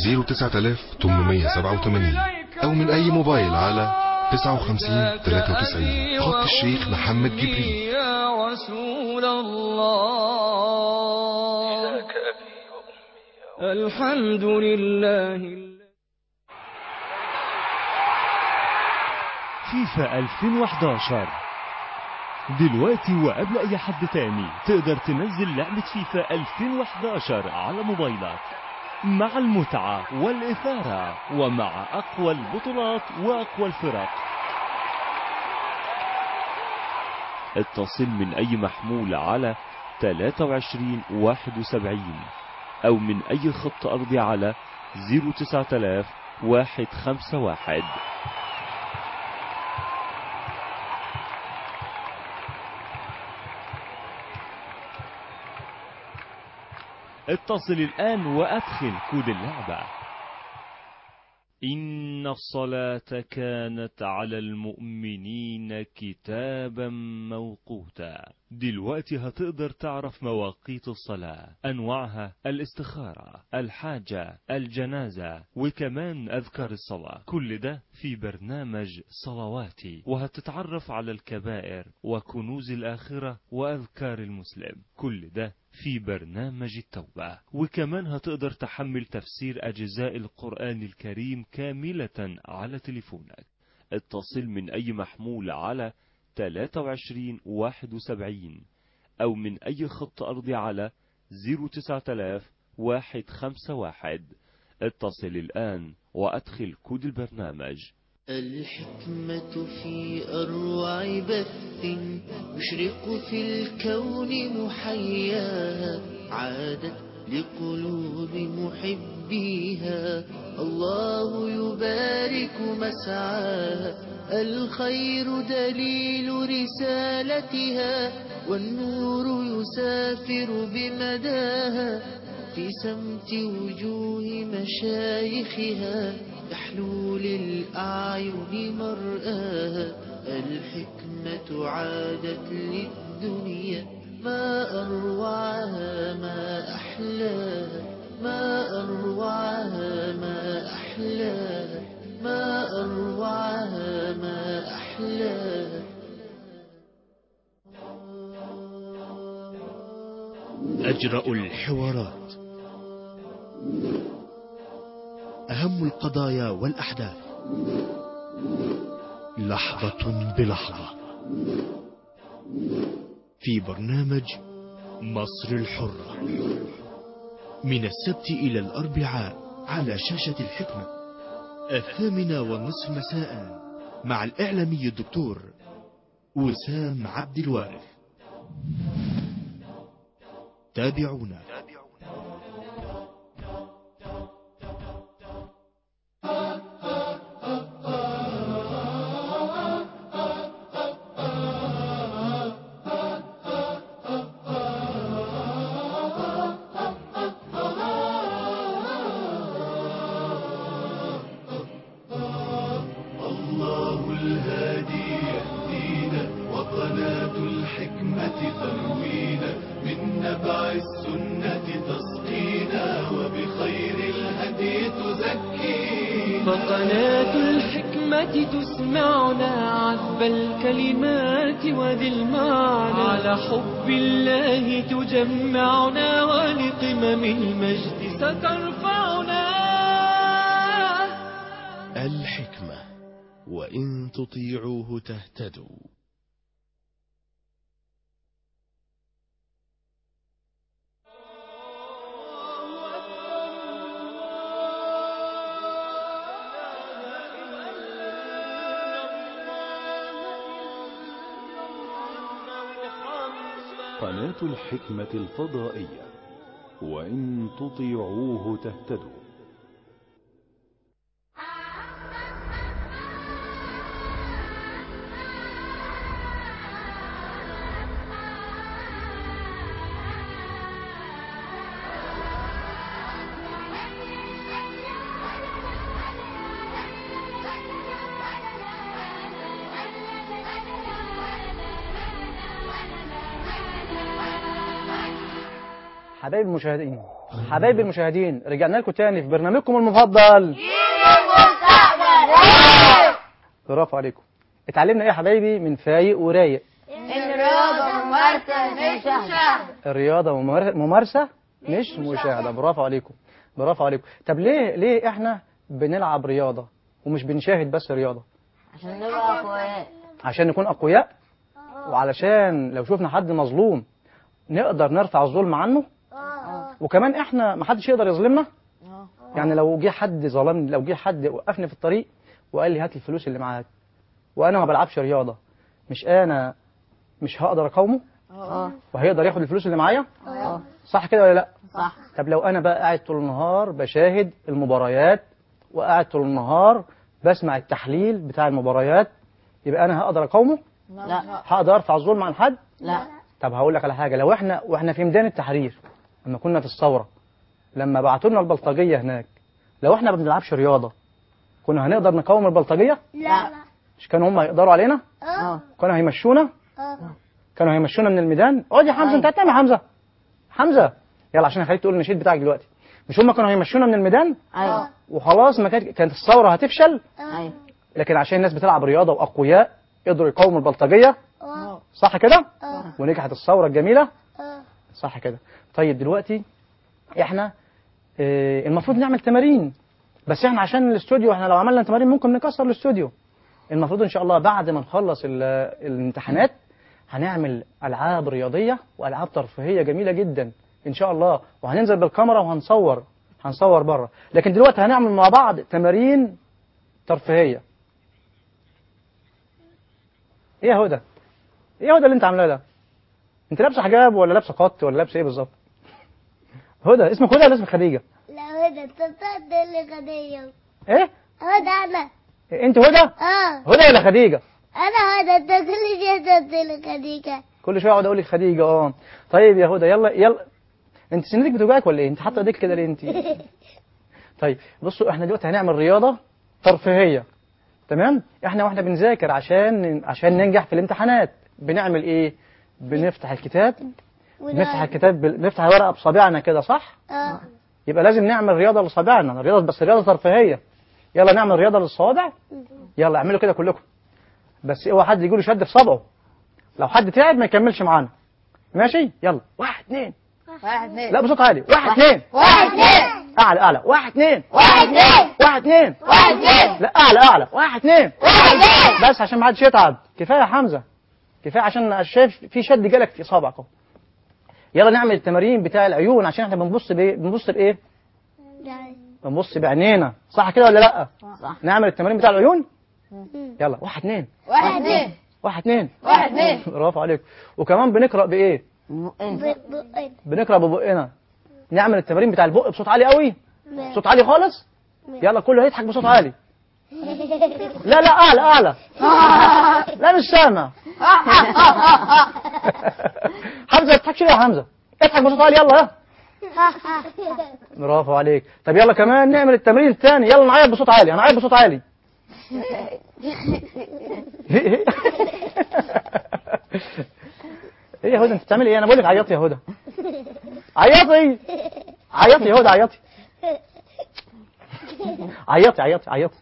09887 أو من أي موبايل على 59 93 خط الشيخ محمد جبريل يا رسول الله الحمد لله فيفا 2011 دلوقتي وقبل اي حد تاني تقدر تنزل لعبة فيفا 2011 على موبايلك مع المتعة والإثارة ومع أقوى البطولات وأقوى الفرق اتصل من أي محمول على 23 71 أو من أي خط أرضي على 09000 151 اتصل الآن وأدخل كود اللعبة إن الصلاة كانت على المؤمنين كتابا موقوتا دلوقتي هتقدر تعرف مواقيت الصلاة أنواعها الاستخارة الحاجة الجنازة وكمان أذكار الصلاة كل ده في برنامج صلواتي وهتتعرف على الكبائر وكنوز الآخرة وأذكار المسلم كل ده في برنامج التوبة وكمان هتقدر تحمل تفسير أجزاء القرآن الكريم كاملة على تليفونك اتصل من أي محمول على 23 71 أو من أي خط أرضي على 09000 151 اتصل الآن وأدخل كود البرنامج الحكمة في أروع بث يشرق في الكون محياها عادت لقلوب محبيها الله يبارك مسعاها الخير دليل رسالتها والنور يسافر بمداها في سمت وجوه مشايخها يحلو للأعين مرآها الحكمة عادت للدنيا ما أروعها ما أحلاها ما أروعها ما أحلاها ما أروعها ما أحلاها أجرأ الحوارات أهم القضايا والأحداث لحظة بلحظة في برنامج مصر الحرة من السبت إلى الأربعاء على شاشة الحكمة الثامنة والنصف مساء مع الإعلامي الدكتور وسام عبد الوارث تابعونا فقناة الحكمة تسمعنا عذب الكلمات وذي المعنى على حب الله تجمعنا ولقمم المجد سترفعنا الحكمة وإن تطيعوه تهتدوا قناة الحكمة الفضائية وإن تطيعوه تهتدوا حبايب المشاهدين حبايب المشاهدين رجعنا لكم تاني في برنامجكم المفضل برافو عليكم اتعلمنا ايه يا حبايبي من فايق ورايق الرياضة ممارسة مش مشاهدة الرياضة ممار- ممارسة مش مشاهدة برافو عليكم برافو عليكم طب ليه ليه احنا بنلعب رياضة ومش بنشاهد بس رياضة عشان نبقى أقوياء عشان نكون أقوياء وعلشان لو شفنا حد مظلوم نقدر نرفع الظلم عنه وكمان احنا ما حدش يقدر يظلمنا يعني لو جه حد ظلمني لو جه حد وقفني في الطريق وقال لي هات الفلوس اللي معاك وانا ما بلعبش رياضة مش انا مش هقدر اقاومه اه وهيقدر ياخد الفلوس اللي معايا اه صح كده ولا لا صح طب لو انا بقى قاعد طول النهار بشاهد المباريات وقاعد طول النهار بسمع التحليل بتاع المباريات يبقى انا هقدر اقاومه لا هقدر ارفع الظلم عن حد لا طب هقول لك على حاجه لو احنا واحنا في ميدان التحرير لما كنا في الثوره لما بعتوا لنا البلطجيه هناك لو احنا ما بنلعبش رياضه كنا هنقدر نقاوم البلطجيه لا مش كانوا هم يقدروا علينا اه كانوا هيمشونا اه كانوا هيمشونا من الميدان اقعد يا حمزه انت هتنام يا حمزه حمزه يلا عشان اخليك تقول النشيد بتاعك دلوقتي مش هم كانوا هيمشونا من الميدان ايوه وخلاص ما كانت كانت الثوره هتفشل ايوه لكن عشان الناس بتلعب رياضه واقوياء قدروا يقاوموا البلطجيه اه صح كده اه ونجحت الثوره الجميله اه صح كده طيب دلوقتي احنا اه المفروض نعمل تمارين بس احنا عشان الاستوديو احنا لو عملنا تمارين ممكن نكسر الاستوديو المفروض ان شاء الله بعد ما نخلص ال- الامتحانات هنعمل العاب رياضيه والعاب ترفيهيه جميله جدا ان شاء الله وهننزل بالكاميرا وهنصور هنصور بره لكن دلوقتي هنعمل مع بعض تمارين ترفيهيه ايه يا هدى ايه يا هدى اللي انت عاملاه ده انت لابسه حجاب ولا لابسه قط ولا لابسه ايه بالظبط هدى اسمك هدى ولا اسمك خديجه لا هدى انت بتقعد اللي غنية ايه هدى انا انت هدى اه هدى ولا خديجه انا هدى انت كل شيء تقعد اللي غنية كل شويه اقعد اقول لك خديجه اه طيب يا هدى يلا يلا انت سنتك بتوجعك ولا ايه انت حاطه ايديك كده ليه انت طيب بصوا احنا دلوقتي هنعمل رياضه ترفيهيه تمام احنا واحنا بنذاكر عشان عشان ننجح في الامتحانات بنعمل ايه بنفتح الكتاب نفتح الكتاب بال- نفتح الورقه بصابعنا كده صح اه يبقى لازم نعمل رياضه لصابعنا رياضه بس رياضه ترفيهيه يلا نعمل رياضه للصوابع يلا اعملوا كده كلكم بس اوعى حد يقول شد في صبعه لو حد تعب ما يكملش معانا ماشي يلا واحد اثنين واحد اثنين لا بصوت عالي واحد اثنين واحد اثنين اعلى اعلى واحد اثنين واحد اثنين واحد اثنين واحد اثنين لا اعلى اعلى واحد اثنين واحد اثنين بس عشان ما حدش يتعب كفايه يا حمزه كفايه عشان شايف في شد جالك في صابعك اهو يلا نعمل التمارين بتاع العيون عشان احنا بنبص بايه بنبص بايه بنبص بعينينا صح كده ولا لا صح نعمل التمارين بتاع العيون يلا واحد اثنين واحد اثنين واحد اثنين واحد اثنين برافو عليك وكمان بنقرا بايه بقين بنقرا ببقنا نعمل التمارين بتاع البق بصوت عالي قوي صوت عالي خالص يلا كله يضحك بصوت عالي لا لا اعلى اعلى لا مش سامع حمزه ما تضحكش ليه يا حمزه اضحك بصوت عالي يلا ها برافو عليك طب يلا كمان نعمل التمرين الثاني يلا نعيط بصوت عالي هنعيط بصوت عالي ايه يا هدى انت بتعملي ايه انا بقول لك عيطي يا هدى عيطي عيطي يا هدى عيطي عيطي عيطي عيطي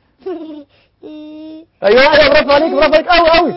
ايوه ايوه برافو عليك برافو عليك قوي قوي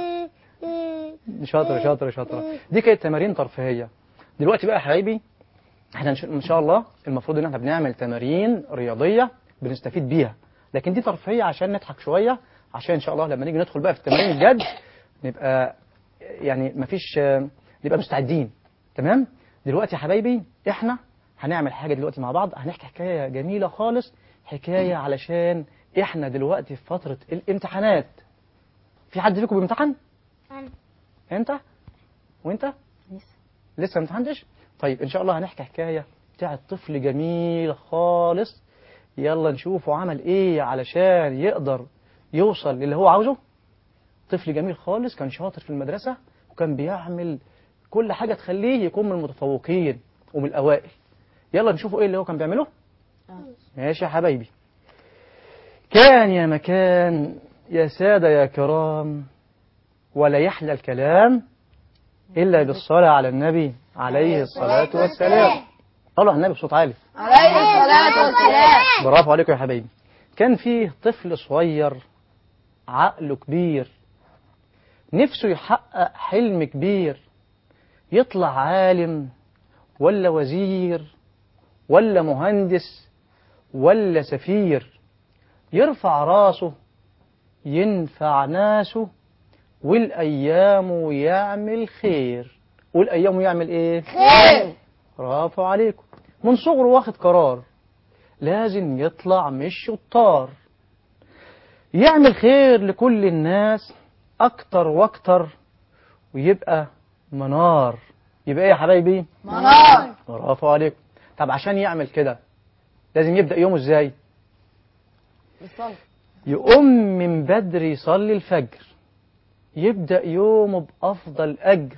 شاطره شاطره شاطره دي كانت تمارين ترفيهيه دلوقتي بقى يا حبايبي احنا إن- ان شاء الله المفروض ان احنا بنعمل تمارين رياضيه بنستفيد بيها لكن دي ترفيهيه عشان نضحك شويه عشان ان شاء الله لما نيجي ندخل بقى في التمارين الجد نبقى يعني مفيش نبقى مستعدين تمام دلوقتي يا حبايبي احنا هنعمل حاجه دلوقتي مع بعض هنحكي حكايه جميله خالص حكايه علشان احنا دلوقتي في فتره الامتحانات في حد فيكم بيمتحن أنا. انت وانت لسه ما امتحنتش طيب ان شاء الله هنحكي حكايه بتاعت طفل جميل خالص يلا نشوفه عمل ايه علشان يقدر يوصل للي هو عاوزه طفل جميل خالص كان شاطر في المدرسه وكان بيعمل كل حاجه تخليه يكون من المتفوقين ومن الاوائل يلا نشوفه ايه اللي هو كان بيعمله ماشي يا حبايبي كان يا مكان يا سادة يا كرام ولا يحلى الكلام إلا بالصلاة على النبي عليه الصلاة والسلام صلوا على النبي بصوت عالي عليه الصلاة والسلام برافو عليكم يا حبايبي كان فيه طفل صغير عقله كبير نفسه يحقق حلم كبير يطلع عالم ولا وزير ولا مهندس ولا سفير يرفع راسه ينفع ناسه والأيام يعمل خير والأيام يعمل إيه؟ خير برافو عليكم من صغره واخد قرار لازم يطلع مش شطار يعمل خير لكل الناس أكتر وأكتر ويبقى منار يبقى إيه يا حبايبي؟ منار برافو عليكم طب عشان يعمل كده لازم يبدأ يومه إزاي؟ بالصلاة يقوم من بدري يصلي الفجر يبدأ يومه بأفضل أجر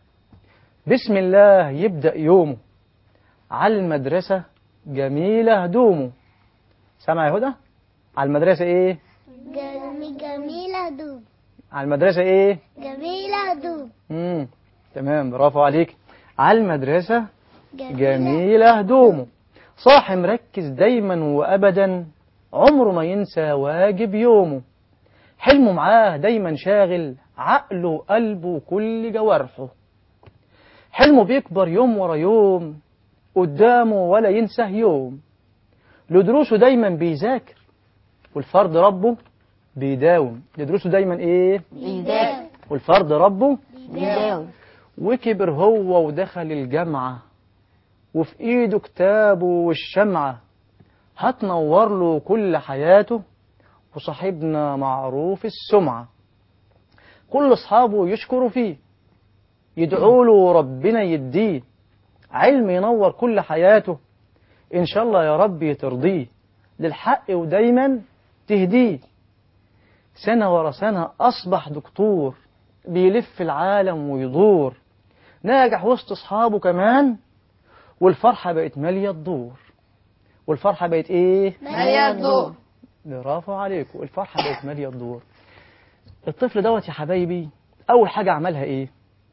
بسم الله يبدأ يومه على المدرسة جميلة هدومه سامع يا هدى على المدرسة إيه جميل جميلة دوب على المدرسة إيه جميلة دوب مم. تمام برافو عليك على المدرسة جميلة هدومه صاحي مركز دايما وأبدا عمره ما ينسى واجب يومه حلمه معاه دايما شاغل عقله وقلبه وكل جوارحه حلمه بيكبر يوم ورا يوم قدامه ولا ينساه يوم لدروسه دايما بيذاكر والفرد ربه بيداوم لدروسه دايما ايه بيداوم والفرد ربه بيداوم وكبر هو ودخل الجامعة وفي ايده كتابه والشمعة هتنور له كل حياته وصاحبنا معروف السمعة كل أصحابه يشكروا فيه يدعوا له ربنا يديه علم ينور كل حياته إن شاء الله يا رب ترضيه للحق ودايما تهديه سنة ورا سنة أصبح دكتور بيلف العالم ويدور ناجح وسط أصحابه كمان والفرحة بقت مالية الدور والفرحة بقت إيه؟ مالية الدور برافو عليكم الفرحة بقت مالية الدور الطفل دوت يا حبايبي أول حاجة عملها إيه؟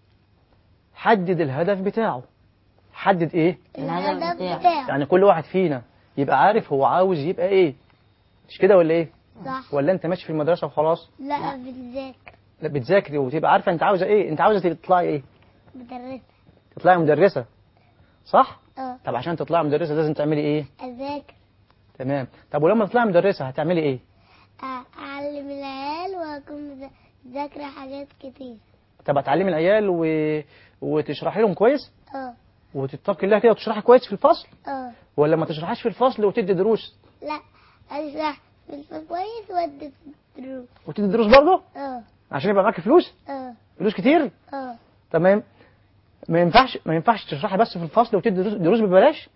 حدد الهدف بتاعه حدد إيه؟ الهدف بتاعه يعني كل واحد فينا يبقى عارف هو عاوز يبقى إيه مش كده ولا إيه؟ صح ولا أنت ماشي في المدرسة وخلاص؟ لا بتذاكر لا بتذاكري وتبقى عارفة أنت عاوزة إيه؟ أنت عاوزة تطلعي إيه؟ مدرسة تطلعي مدرسة صح؟ اه طب عشان تطلعي مدرسة لازم تعملي إيه؟ أذاكر تمام طب ولما تطلعي مدرسة هتعملي إيه؟ أ- أعلم العيال وأكون مذا- ذاكرة حاجات كتير طب هتعلمي العيال و... وتشرحي لهم كويس اه وتتقي الله كده وتشرحي كويس في الفصل اه ولا ما تشرحيش في الفصل وتدي دروس لا أشرح في الف- كويس وأدي دروس وتدي دروس برضه اه عشان يبقى معاكي فلوس اه فلوس كتير اه تمام ما ينفعش ما ينفعش تشرحي بس في الفصل وتدي دروس, دروس ببلاش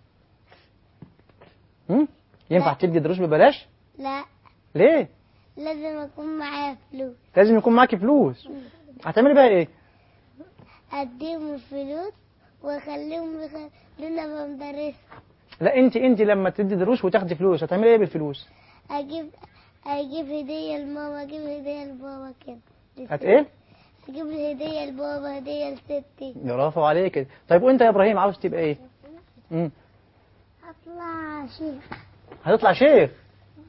هم؟ ينفع لا. تدي دروس ببلاش لا ليه لازم أكون معايا فلوس لازم يكون معاكي فلوس هتعملي بقى ايه أديهم الفلوس وأخليهم يخلونا بمدرسة لا انت انت لما تدي دروس وتاخدي فلوس هتعملي ايه بالفلوس أجيب أجيب هدية لماما أجيب هدية لبابا كده هت ايه أجيب هدية لبابا هدية لستي برافو عليك طيب وانت يا ابراهيم عاوز تبقى ايه امم أطلع شيخ هتطلع شيخ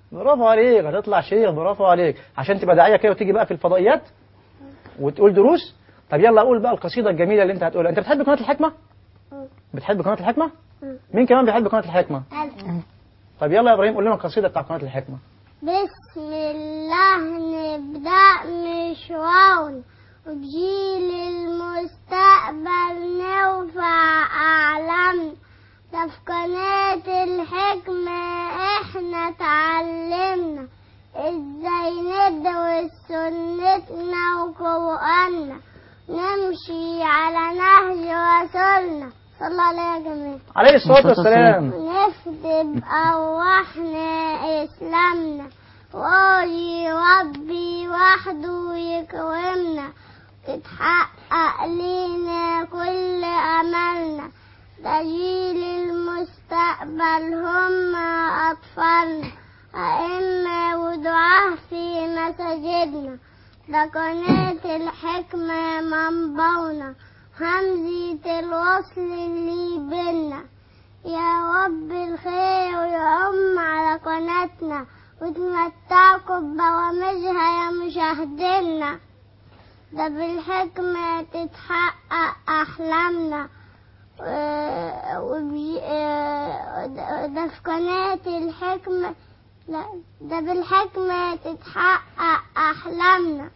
برافو عليك هتطلع شيخ برافو عليك عشان تبقى داعيه كده وتيجي بقى في الفضائيات وتقول دروس طب يلا قول بقى القصيده الجميله اللي انت هتقولها انت بتحب قناه الحكمه بتحب قناه الحكمه مين كمان بيحب قناه الحكمه طب يلا يا ابراهيم قول لنا القصيده بتاع قناه الحكمه بسم الله نبدأ مشوارنا وجيل المستقبل نرفع أعلامنا ده في قناة الحكمة احنا اتعلمنا ازاي ندرس سنتنا وقرآننا نمشي على نهج رسولنا صلى الله عليه يا جماعة عليه الصلاه والسلام نخدم أرواحنا إسلامنا وأري ربي وحده يكرمنا تتحقق لينا كل أملنا ده جيل المستقبل هم أطفالنا أئمة ودعاة في مساجدنا ده قناة الحكمة منبعنا همزة الوصل اللي بينا يا رب الخير يعم على قناتنا وتمتعكم ببرامجها يا مشاهدينا ده بالحكمة تتحقق أحلامنا و- وبي- آه، ده- ده في قناة الحكمة لا ده بالحكمة تتحقق أحلامنا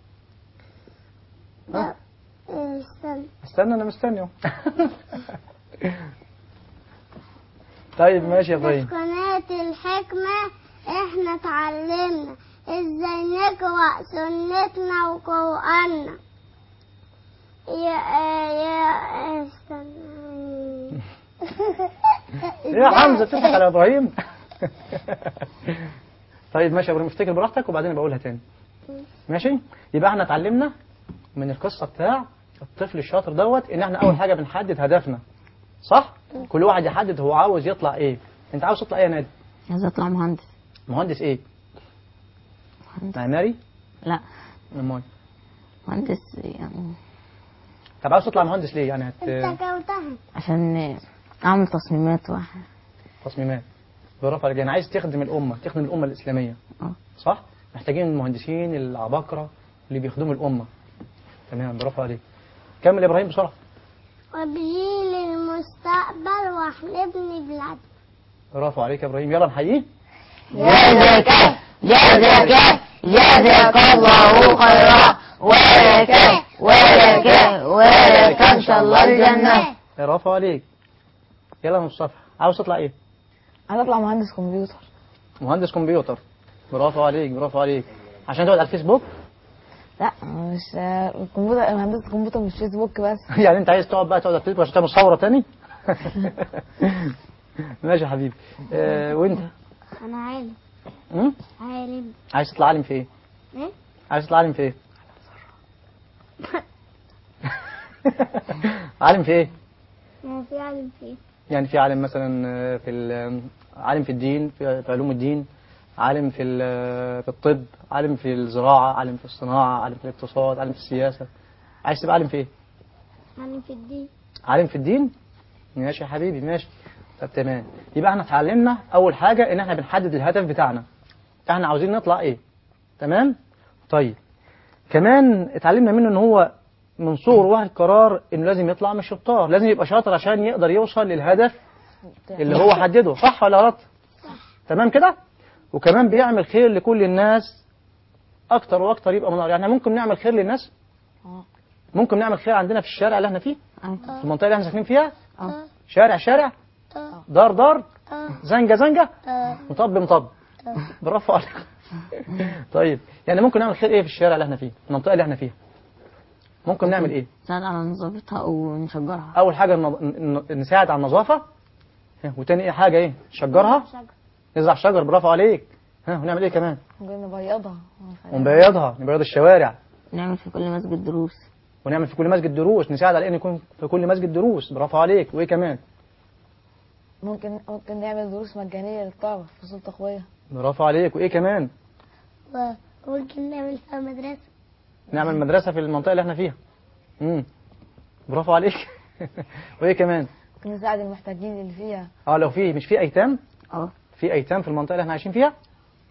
ده إيه، استنى استنى انا مستني اهو. طيب ماشي يا في ابراهيم قناة الحكمة احنا اتعلمنا ازاي نقرأ سنتنا وقرآننا يا يا استنى يا حمزه بتضحك على ابراهيم طيب ماشي يا ابراهيم افتكر براحتك وبعدين بقولها تاني ماشي يبقى احنا اتعلمنا من القصه بتاع الطفل الشاطر دوت ان احنا اول حاجه بنحدد هدفنا صح كل واحد يحدد هو عاوز يطلع ايه انت عاوز تطلع ايه يا نادي عايز اطلع مهندس مهندس ايه معماري لا امال مهندس يعني طب عاوز تطلع مهندس ليه يعني هت... انت كوتها عشان اعمل تصميمات واحد تصميمات برافو عليك يعني عايز تخدم الامه تخدم الامه الاسلاميه اه صح محتاجين المهندسين العباقره اللي بيخدموا الامه تمام برافو عليك كمل يا ابراهيم بسرعه وبجيل المستقبل واحلبني بلاد برافو عليك يا ابراهيم يلا نحييه جزاك جزاك جزاك الله خيرا ولك ولك ولك ان شاء الله الجنه برافو عليك يلا يا مصطفى عاوز تطلع ايه عايز اطلع مهندس كمبيوتر مهندس كمبيوتر برافو عليك برافو عليك عشان تقعد على الفيسبوك لا مش الكمبيوتر مهندس الكمبيوتر مش فيسبوك بس يعني انت عايز تقعد بقى تقعد على الفيسبوك عشان تعمل ثوره تاني ماشي يا حبيبي اه وانت انا عالم م? عالم عايز تطلع عالم في ايه ايه عايز تطلع عالم في ايه عالم في ايه ما في عالم فيه يعني في عالم مثلا آه، في ال- عالم في الدين في في علوم الدين عالم في ال- في الطب عالم في الزراعة عالم في الصناعة عالم في الاقتصاد عالم في السياسة عايز تبقى عالم في ايه عالم في الدين عالم في الدين ماشي يا حبيبي ماشي طب تمام يبقى احنا اتعلمنا اول حاجة ان احنا بنحدد الهدف بتاعنا احنا عاوزين نطلع ايه تمام طيب كمان اتعلمنا منه ان هو من صغر واحد قرار انه لازم يطلع من الشطار لازم يبقى شاطر عشان يقدر يوصل للهدف اللي هو حدده صح ولا غلط تمام كده وكمان بيعمل خير لكل الناس اكتر واكتر يبقى من يعني ممكن نعمل خير للناس اه ممكن نعمل خير عندنا في الشارع اللي احنا فيه اه في المنطقه اللي احنا ساكنين فيها اه شارع شارع اه دار دار اه زنجه زنجه اه مطب مطب برافو عليك طيب يعني ممكن نعمل خير ايه في الشارع اللي احنا فيه المنطقه اللي احنا فيها ممكن نعمل ايه نساعد على نظافتها ونشجرها اول حاجه النض- ن- نساعد على النظافه ها، وتاني ايه حاجه ايه نشجرها نزرع شجر برافو عليك ها ونعمل ايه كمان ممكن نبيضها ونبيضها نبيض الشوارع نعمل في كل مسجد دروس ونعمل في كل مسجد دروس نساعد على ان يكون في كل مسجد دروس برافو عليك وايه كمان ممكن ممكن نعمل دروس مجانية للطلبة في فصول تقوية برافو عليك وايه كمان وممكن نعمل فيها مدرسة نعمل مدرسه في المنطقه اللي احنا فيها امم برافو عليك وايه كمان ممكن نساعد المحتاجين اللي فيها اه لو في مش في ايتام اه في ايتام في المنطقه اللي احنا عايشين فيها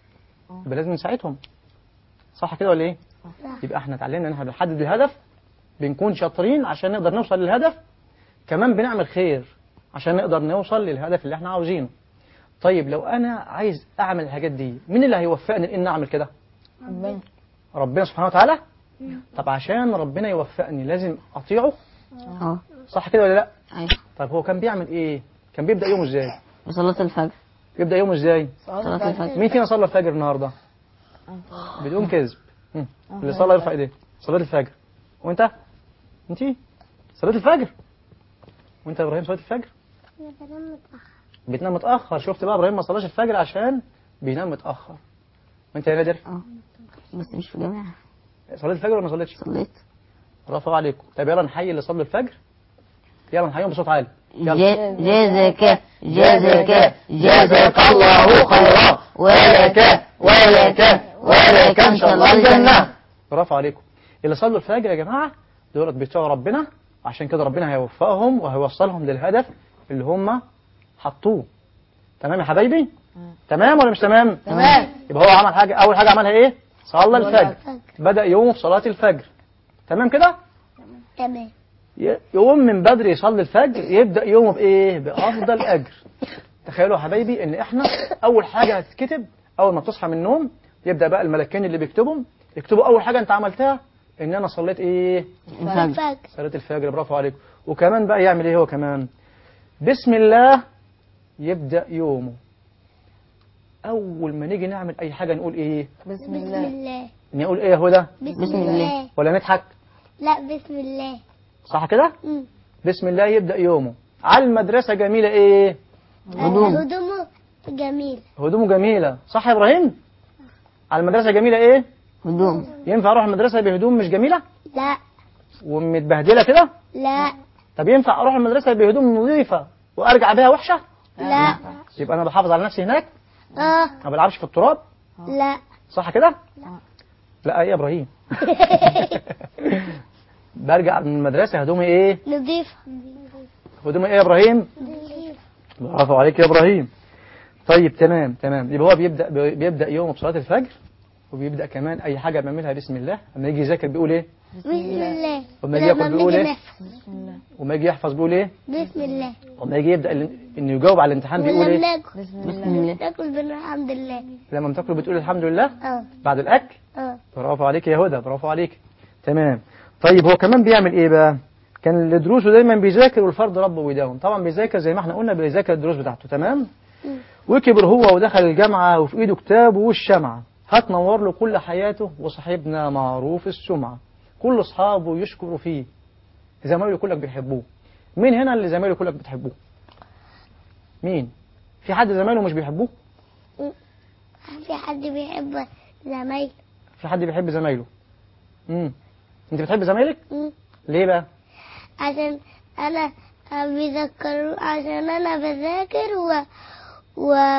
يبقى لازم نساعدهم صح كده ولا ايه يبقى احنا اتعلمنا ان احنا بنحدد الهدف بنكون شاطرين عشان نقدر نوصل للهدف كمان بنعمل خير عشان نقدر نوصل للهدف اللي احنا عاوزينه طيب لو انا عايز اعمل الحاجات دي مين اللي هيوفقني ان اعمل كده ربنا ربنا سبحانه وتعالى طب عشان ربنا يوفقني لازم اطيعه اه صح كده ولا لا ايوه طيب هو كان بيعمل ايه كان بيبدا يومه ازاي وصلاة الفجر بيبدا يومه ازاي صلاة الفجر مين فينا صلى الفجر النهارده بدون كذب مم. اللي صلى يرفع ايديه صلاه الفجر وانت انت صلاه الفجر وانت يا ابراهيم صلاه الفجر أنا بنام متأخر بتنام متاخر شفت بقى ابراهيم ما صلاش الفجر عشان بينام متاخر وانت يا نادر اه بس مش في جماعة صليت الفجر ولا ما صليتش صليت برافو عليكم طيب يلا نحيي اللي صلوا الفجر يلا نحييهم بصوت عالي يلا ج- جزاك جزاك جزاك الله خيرا ولك ولك ولك ان شاء الله الجنة برافو عليكم اللي صلوا الفجر يا جماعه دولت بيطيعوا ربنا عشان كده ربنا هيوفقهم وهيوصلهم للهدف اللي هم حطوه تمام يا حبايبي تمام ولا مش تمام تمام. يبقى هو عمل حاجه اول حاجه عملها ايه صلى الفجر بدا يومه بصلاه الفجر تمام كده تمام ي- يقوم من بدري يصلي الفجر يبدا يومه بايه بافضل اجر تخيلوا يا حبايبي ان احنا اول حاجه هتتكتب اول ما تصحى من النوم يبدا بقى الملكين اللي بيكتبهم يكتبوا اول حاجه انت عملتها ان انا صليت ايه الفجر الفجر صلاه الفجر برافو عليكم وكمان بقى يعمل ايه هو كمان بسم الله يبدا يومه اول ما نيجي نعمل اي حاجه نقول ايه بسم بسم الله الله نقول ايه يا هدى بسم بسم الله. الله ولا نضحك لا بسم الله صح كده مم. بسم الله يبدا يومه على المدرسه جميله ايه هدوم. هدومه جميل هدومه جميله صح يا ابراهيم على المدرسه جميله ايه هدوم ينفع اروح المدرسه بهدوم مش جميله لا ومتبهدله كده لا طب ينفع اروح المدرسه بهدوم نظيفه وارجع بيها وحشه لا يبقى انا بحافظ على نفسي هناك اه ما بلعبش في التراب لا صح كده لا ايه يا ابراهيم برجع من المدرسه هدومي ايه نضيفة هدومي ايه يا ابراهيم نضيفة برافو عليك يا ابراهيم طيب تمام تمام يبقى هو بيبدا بيبدا يومه بصلاه الفجر وبيبدا كمان اي حاجه بيعملها بسم الله لما يجي يذاكر بيقول ايه بسم الله وما يجي ياكل لما بيقول بنيجي ايه نحفظ وما يجي يحفظ بيقول ايه بسم الله وما يجي يبدا ال- انه يجاوب على الامتحان بيقول ولما ايه ناكل بسم بسم الله الله ناكل بنقول الحمد لله لما بتاكل بتقول الحمد لله اه بعد الاكل اه برافو عليك يا هدى برافو عليك تمام طيب هو كمان بيعمل ايه بقى كان اللي دروسه دايما بيذاكر والفرد ربه ويداوم طبعا بيذاكر زي ما احنا قلنا بيذاكر الدروس بتاعته تمام وكبر هو ودخل الجامعة وفي ايده كتاب والشمعة هتنور له كل حياته وصاحبنا معروف السمعة كل اصحابه يشكروا فيه زمايله كلك بيحبوه مين هنا اللي زمايله كلك بتحبوه مين في حد زمايله مش بيحبوه في حد بيحب زمايله في حد بيحب زمايله امم انت بتحب زمايلك مم. ليه بقى عشان انا بيذكروا عشان انا بذاكر و و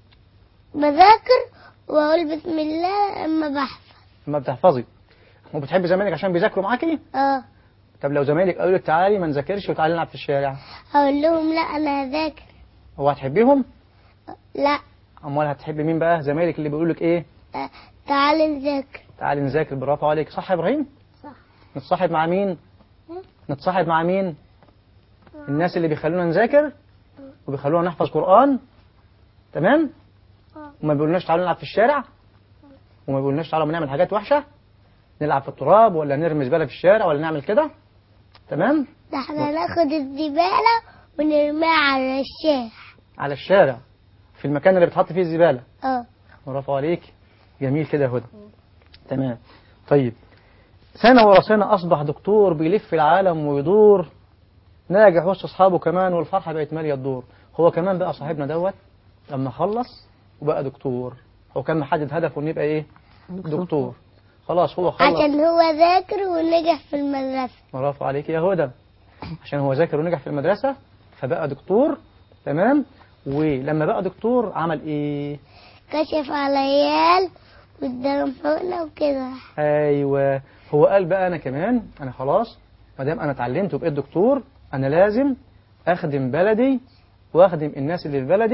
بذاكر واقول بسم الله اما بحفظ لما بتحفظي وبتحب زمايلك عشان بيذاكروا معاكي اه طب لو زمايلك قالوا لك تعالي ما نذاكرش وتعالي نلعب في الشارع اقول لهم لا انا هذاكر هو هتحبيهم لا امال هتحبي مين بقى زمايلك اللي بيقولوا لك ايه آه، تعالي نذاكر تعالي نذاكر برافو عليك صح يا ابراهيم صح. نتصاحب مع مين نتصاحب مع مين الناس اللي بيخلونا نذاكر وبيخلونا نحفظ قرآن تمام آه. وما بيقولناش تعالوا نلعب في الشارع وما بيقولناش تعالوا نعمل حاجات وحشة نلعب في التراب ولا نرمي زبالة في الشارع ولا نعمل كده تمام ده احنا ناخد الزبالة ونرميها على الشارع على الشارع في المكان اللي بتحط فيه الزبالة اه برافو عليك جميل كده يا هدى تمام طيب سنة ورا سنة أصبح دكتور بيلف العالم ويدور ناجح وسط أصحابه كمان والفرحة بقت مالية الدور هو كمان بقى صاحبنا دوت لما خلص وبقى دكتور هو كان محدد هدفه إنه يبقى إيه دكتور خلاص هو خلص عشان هو ذاكر ونجح في المدرسة برافو عليك يا هدى عشان هو ذاكر ونجح في المدرسة فبقى دكتور تمام ولما بقى دكتور عمل إيه كشف على عيال واداهم حقنة وكده ايوه هو قال بقى انا كمان انا خلاص ما دام انا اتعلمت وبقيت دكتور انا لازم اخدم بلدي واخدم الناس اللي في بلدي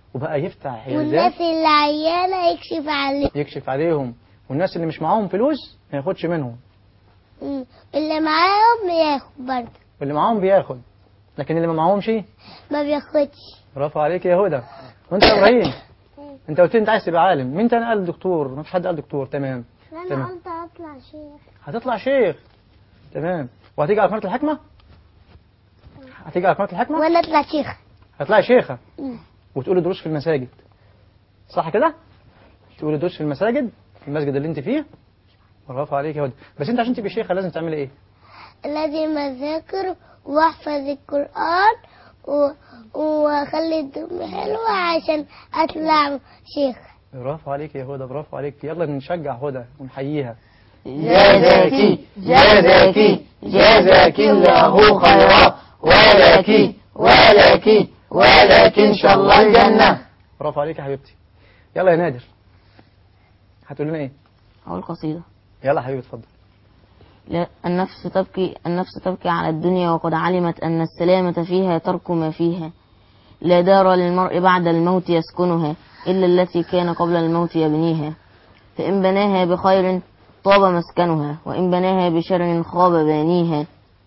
وبقى يفتح عيادات والناس اللي عيانة يكشف عليه يكشف عليهم والناس اللي مش معاهم فلوس ما ياخدش منهم مم. اللي معاهم ياخد برضه واللي معاهم بياخد لكن اللي ما معاهمش ما بياخدش برافو عليك يا هدى وانت يا ابراهيم انت قلت لي انت عايز تبقى عالم مين تاني قال دكتور ما فيش حد قال دكتور تمام انا تمام. قلت اطلع شيخ هتطلع شيخ تمام وهتيجي على قناه الحكمه هتيجي على قناه الحكمه وانا اطلع شيخ هتلاقي شيخه مم. وتقولي دروس في المساجد صح كده تقولي دروس في المساجد في المسجد اللي انت فيه برافو عليك يا هدى بس انت عشان تبقي شيخه لازم تعملي ايه لازم اذاكر واحفظ القرآن و... واخلي الدم حلوة عشان اطلع شيخ برافو عليك يا هدى برافو عليك يلا نشجع هدى ونحييها جزاكي جزاكي جزاك الله خيرا ولك ولك ولك إن شاء الله الجنة برافو عليك يا حبيبتي يلا يا نادر هتقول لنا ايه أقول قصيدة يلا يا حبيبي اتفضل لا النفس تبكي النفس تبكي على الدنيا وقد علمت أن السلامة فيها ترك ما فيها لا دار للمرء بعد الموت يسكنها إلا التي كان قبل الموت يبنيها فإن بناها بخير طاب مسكنها وإن بناها بشر خاب بانيها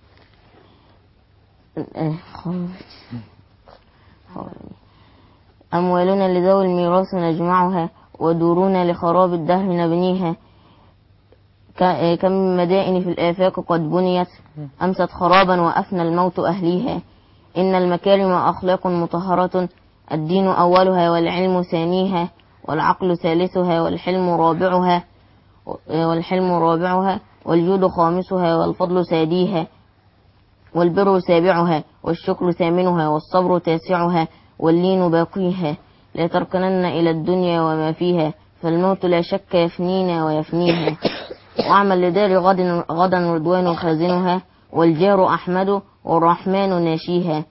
آه، خاب- خاب. أموالنا لذوي الميراث نجمعها ودورنا لخراب الدهر نبنيها ك- كم من مدائن في الآفاق قد بنيت أمست خرابا وأفنى الموت أهليها إن المكارم أخلاق مطهرة الدين أولها والعلم ثانيها والعقل ثالثها والحلم رابعها والحلم رابعها والجود خامسها والفضل ساديها والبر سابعها والشكر ثامنها والصبر تاسعها واللين باقيها لا تركنن إلى الدنيا وما فيها فالموت لا شك يفنينا ويفنيها واعمل لدار غد غدا رضوان خازنها والجار أحمد والرحمن ناشيها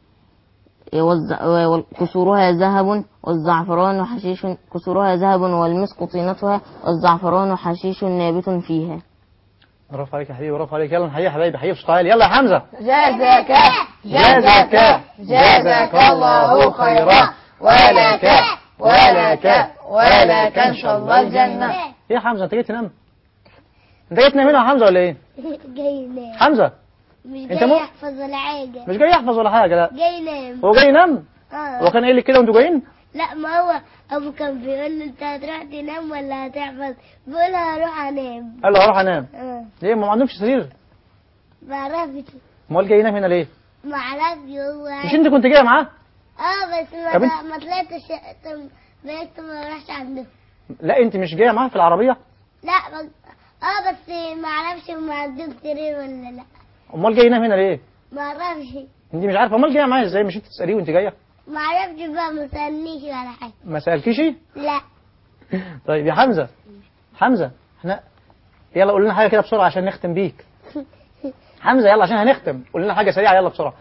والز- وكسورها ذهب والزعفران حشيش كسورها ذهب والمسك طينتها والزعفران حشيش نابت فيها برافو عليك يا حبيبي برافو عليك يلا نحيي يا حبايبي حيي بصوت عالي يلا يا حمزه جزاك جزاك جزاك الله خيرا ولك ولك ولك إن شاء الله الجنة ايه يا حمزه انت جاي تنام انت جاي تنام هنا يا حمزه ولا ايه جاي ينام حمزه مش انت جاي مو- يحفظ ولا حاجة مش جاي يحفظ ولا حاجه لا جاي ينام هو جاي ينام اه هو كان قايل لي كده وانتوا جايين لا ما هو ابو كان بيقول لي انت هتروح تنام ولا هتحفظ بقول هروح انام قال له هروح انام اه ليه ما عندهمش سرير ما عرفش امال جاي ينام هنا ليه ما عرفش هو مش انت كنت جايه معاه اه بس طب ما, انت- ما طلعتش طم- بقيت ما اروحش عندهم لا انت مش جايه معاه في العربيه لا بس اه بس ما اعرفش ما عندهم سرير ولا لا امال جاي ينام هنا ليه ما اعرفش انت مش عارفه امال جايه معايا ازاي مش انت تساليه وانت جايه ما اعرفش بقى ما سالنيش ولا حاجه ما سالكيش لا طيب يا حمزه حمزه احنا يلا قول لنا حاجه كده بسرعه عشان نختم بيك حمزه يلا عشان هنختم قول لنا حاجه سريعه يلا بسرعه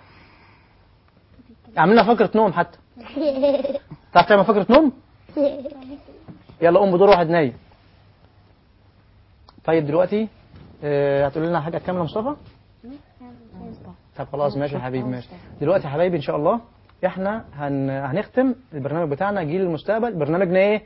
اعمل لنا فقره نوم حتى تعرف تعمل فقره نوم يلا قوم بدور واحد نايم طيب دلوقتي آه، هتقول لنا حاجه كامله مصطفى طب خلاص ماشي يا حبيبي ماشي دلوقتي يا حبايبي ان شاء الله احنا هن... هنختم البرنامج بتاعنا جيل المستقبل برنامجنا ايه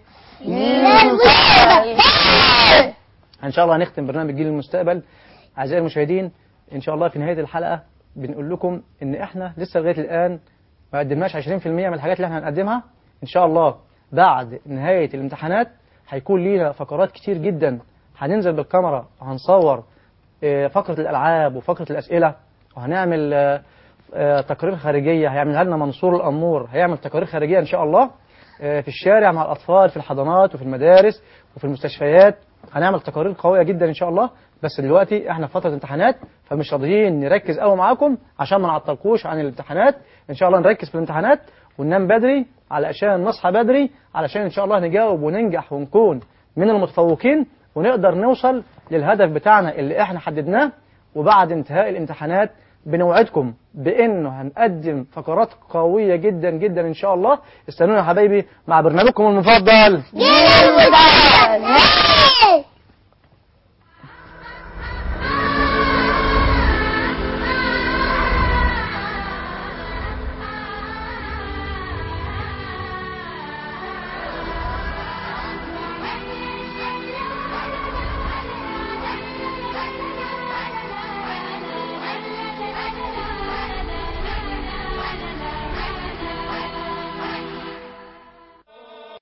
ان شاء الله هنختم برنامج جيل المستقبل اعزائي المشاهدين ان شاء الله في نهايه الحلقه بنقول لكم ان احنا لسه لغايه الان ما قدمناش 20% من الحاجات اللي احنا هنقدمها ان شاء الله بعد نهايه الامتحانات هيكون لينا فقرات كتير جدا هننزل بالكاميرا وهنصور آه، فقره الالعاب وفقره الاسئله وهنعمل آه، آه، تقارير خارجيه هيعملها لنا منصور الامور هيعمل تقارير خارجيه ان شاء الله آه، في الشارع مع الاطفال في الحضانات وفي المدارس وفي المستشفيات هنعمل تقارير قويه جدا ان شاء الله بس دلوقتي احنا في فتره امتحانات فمش راضيين نركز قوي معاكم عشان ما نعطلكوش عن الامتحانات ان شاء الله نركز في الامتحانات وننام بدري علشان نصحى بدري علشان ان شاء الله نجاوب وننجح ونكون من المتفوقين ونقدر نوصل للهدف بتاعنا اللي احنا حددناه وبعد انتهاء الامتحانات بنوعدكم بانه هنقدم فقرات قويه جدا جدا ان شاء الله استنونا يا حبايبي مع برنامجكم المفضل جيل المستقبل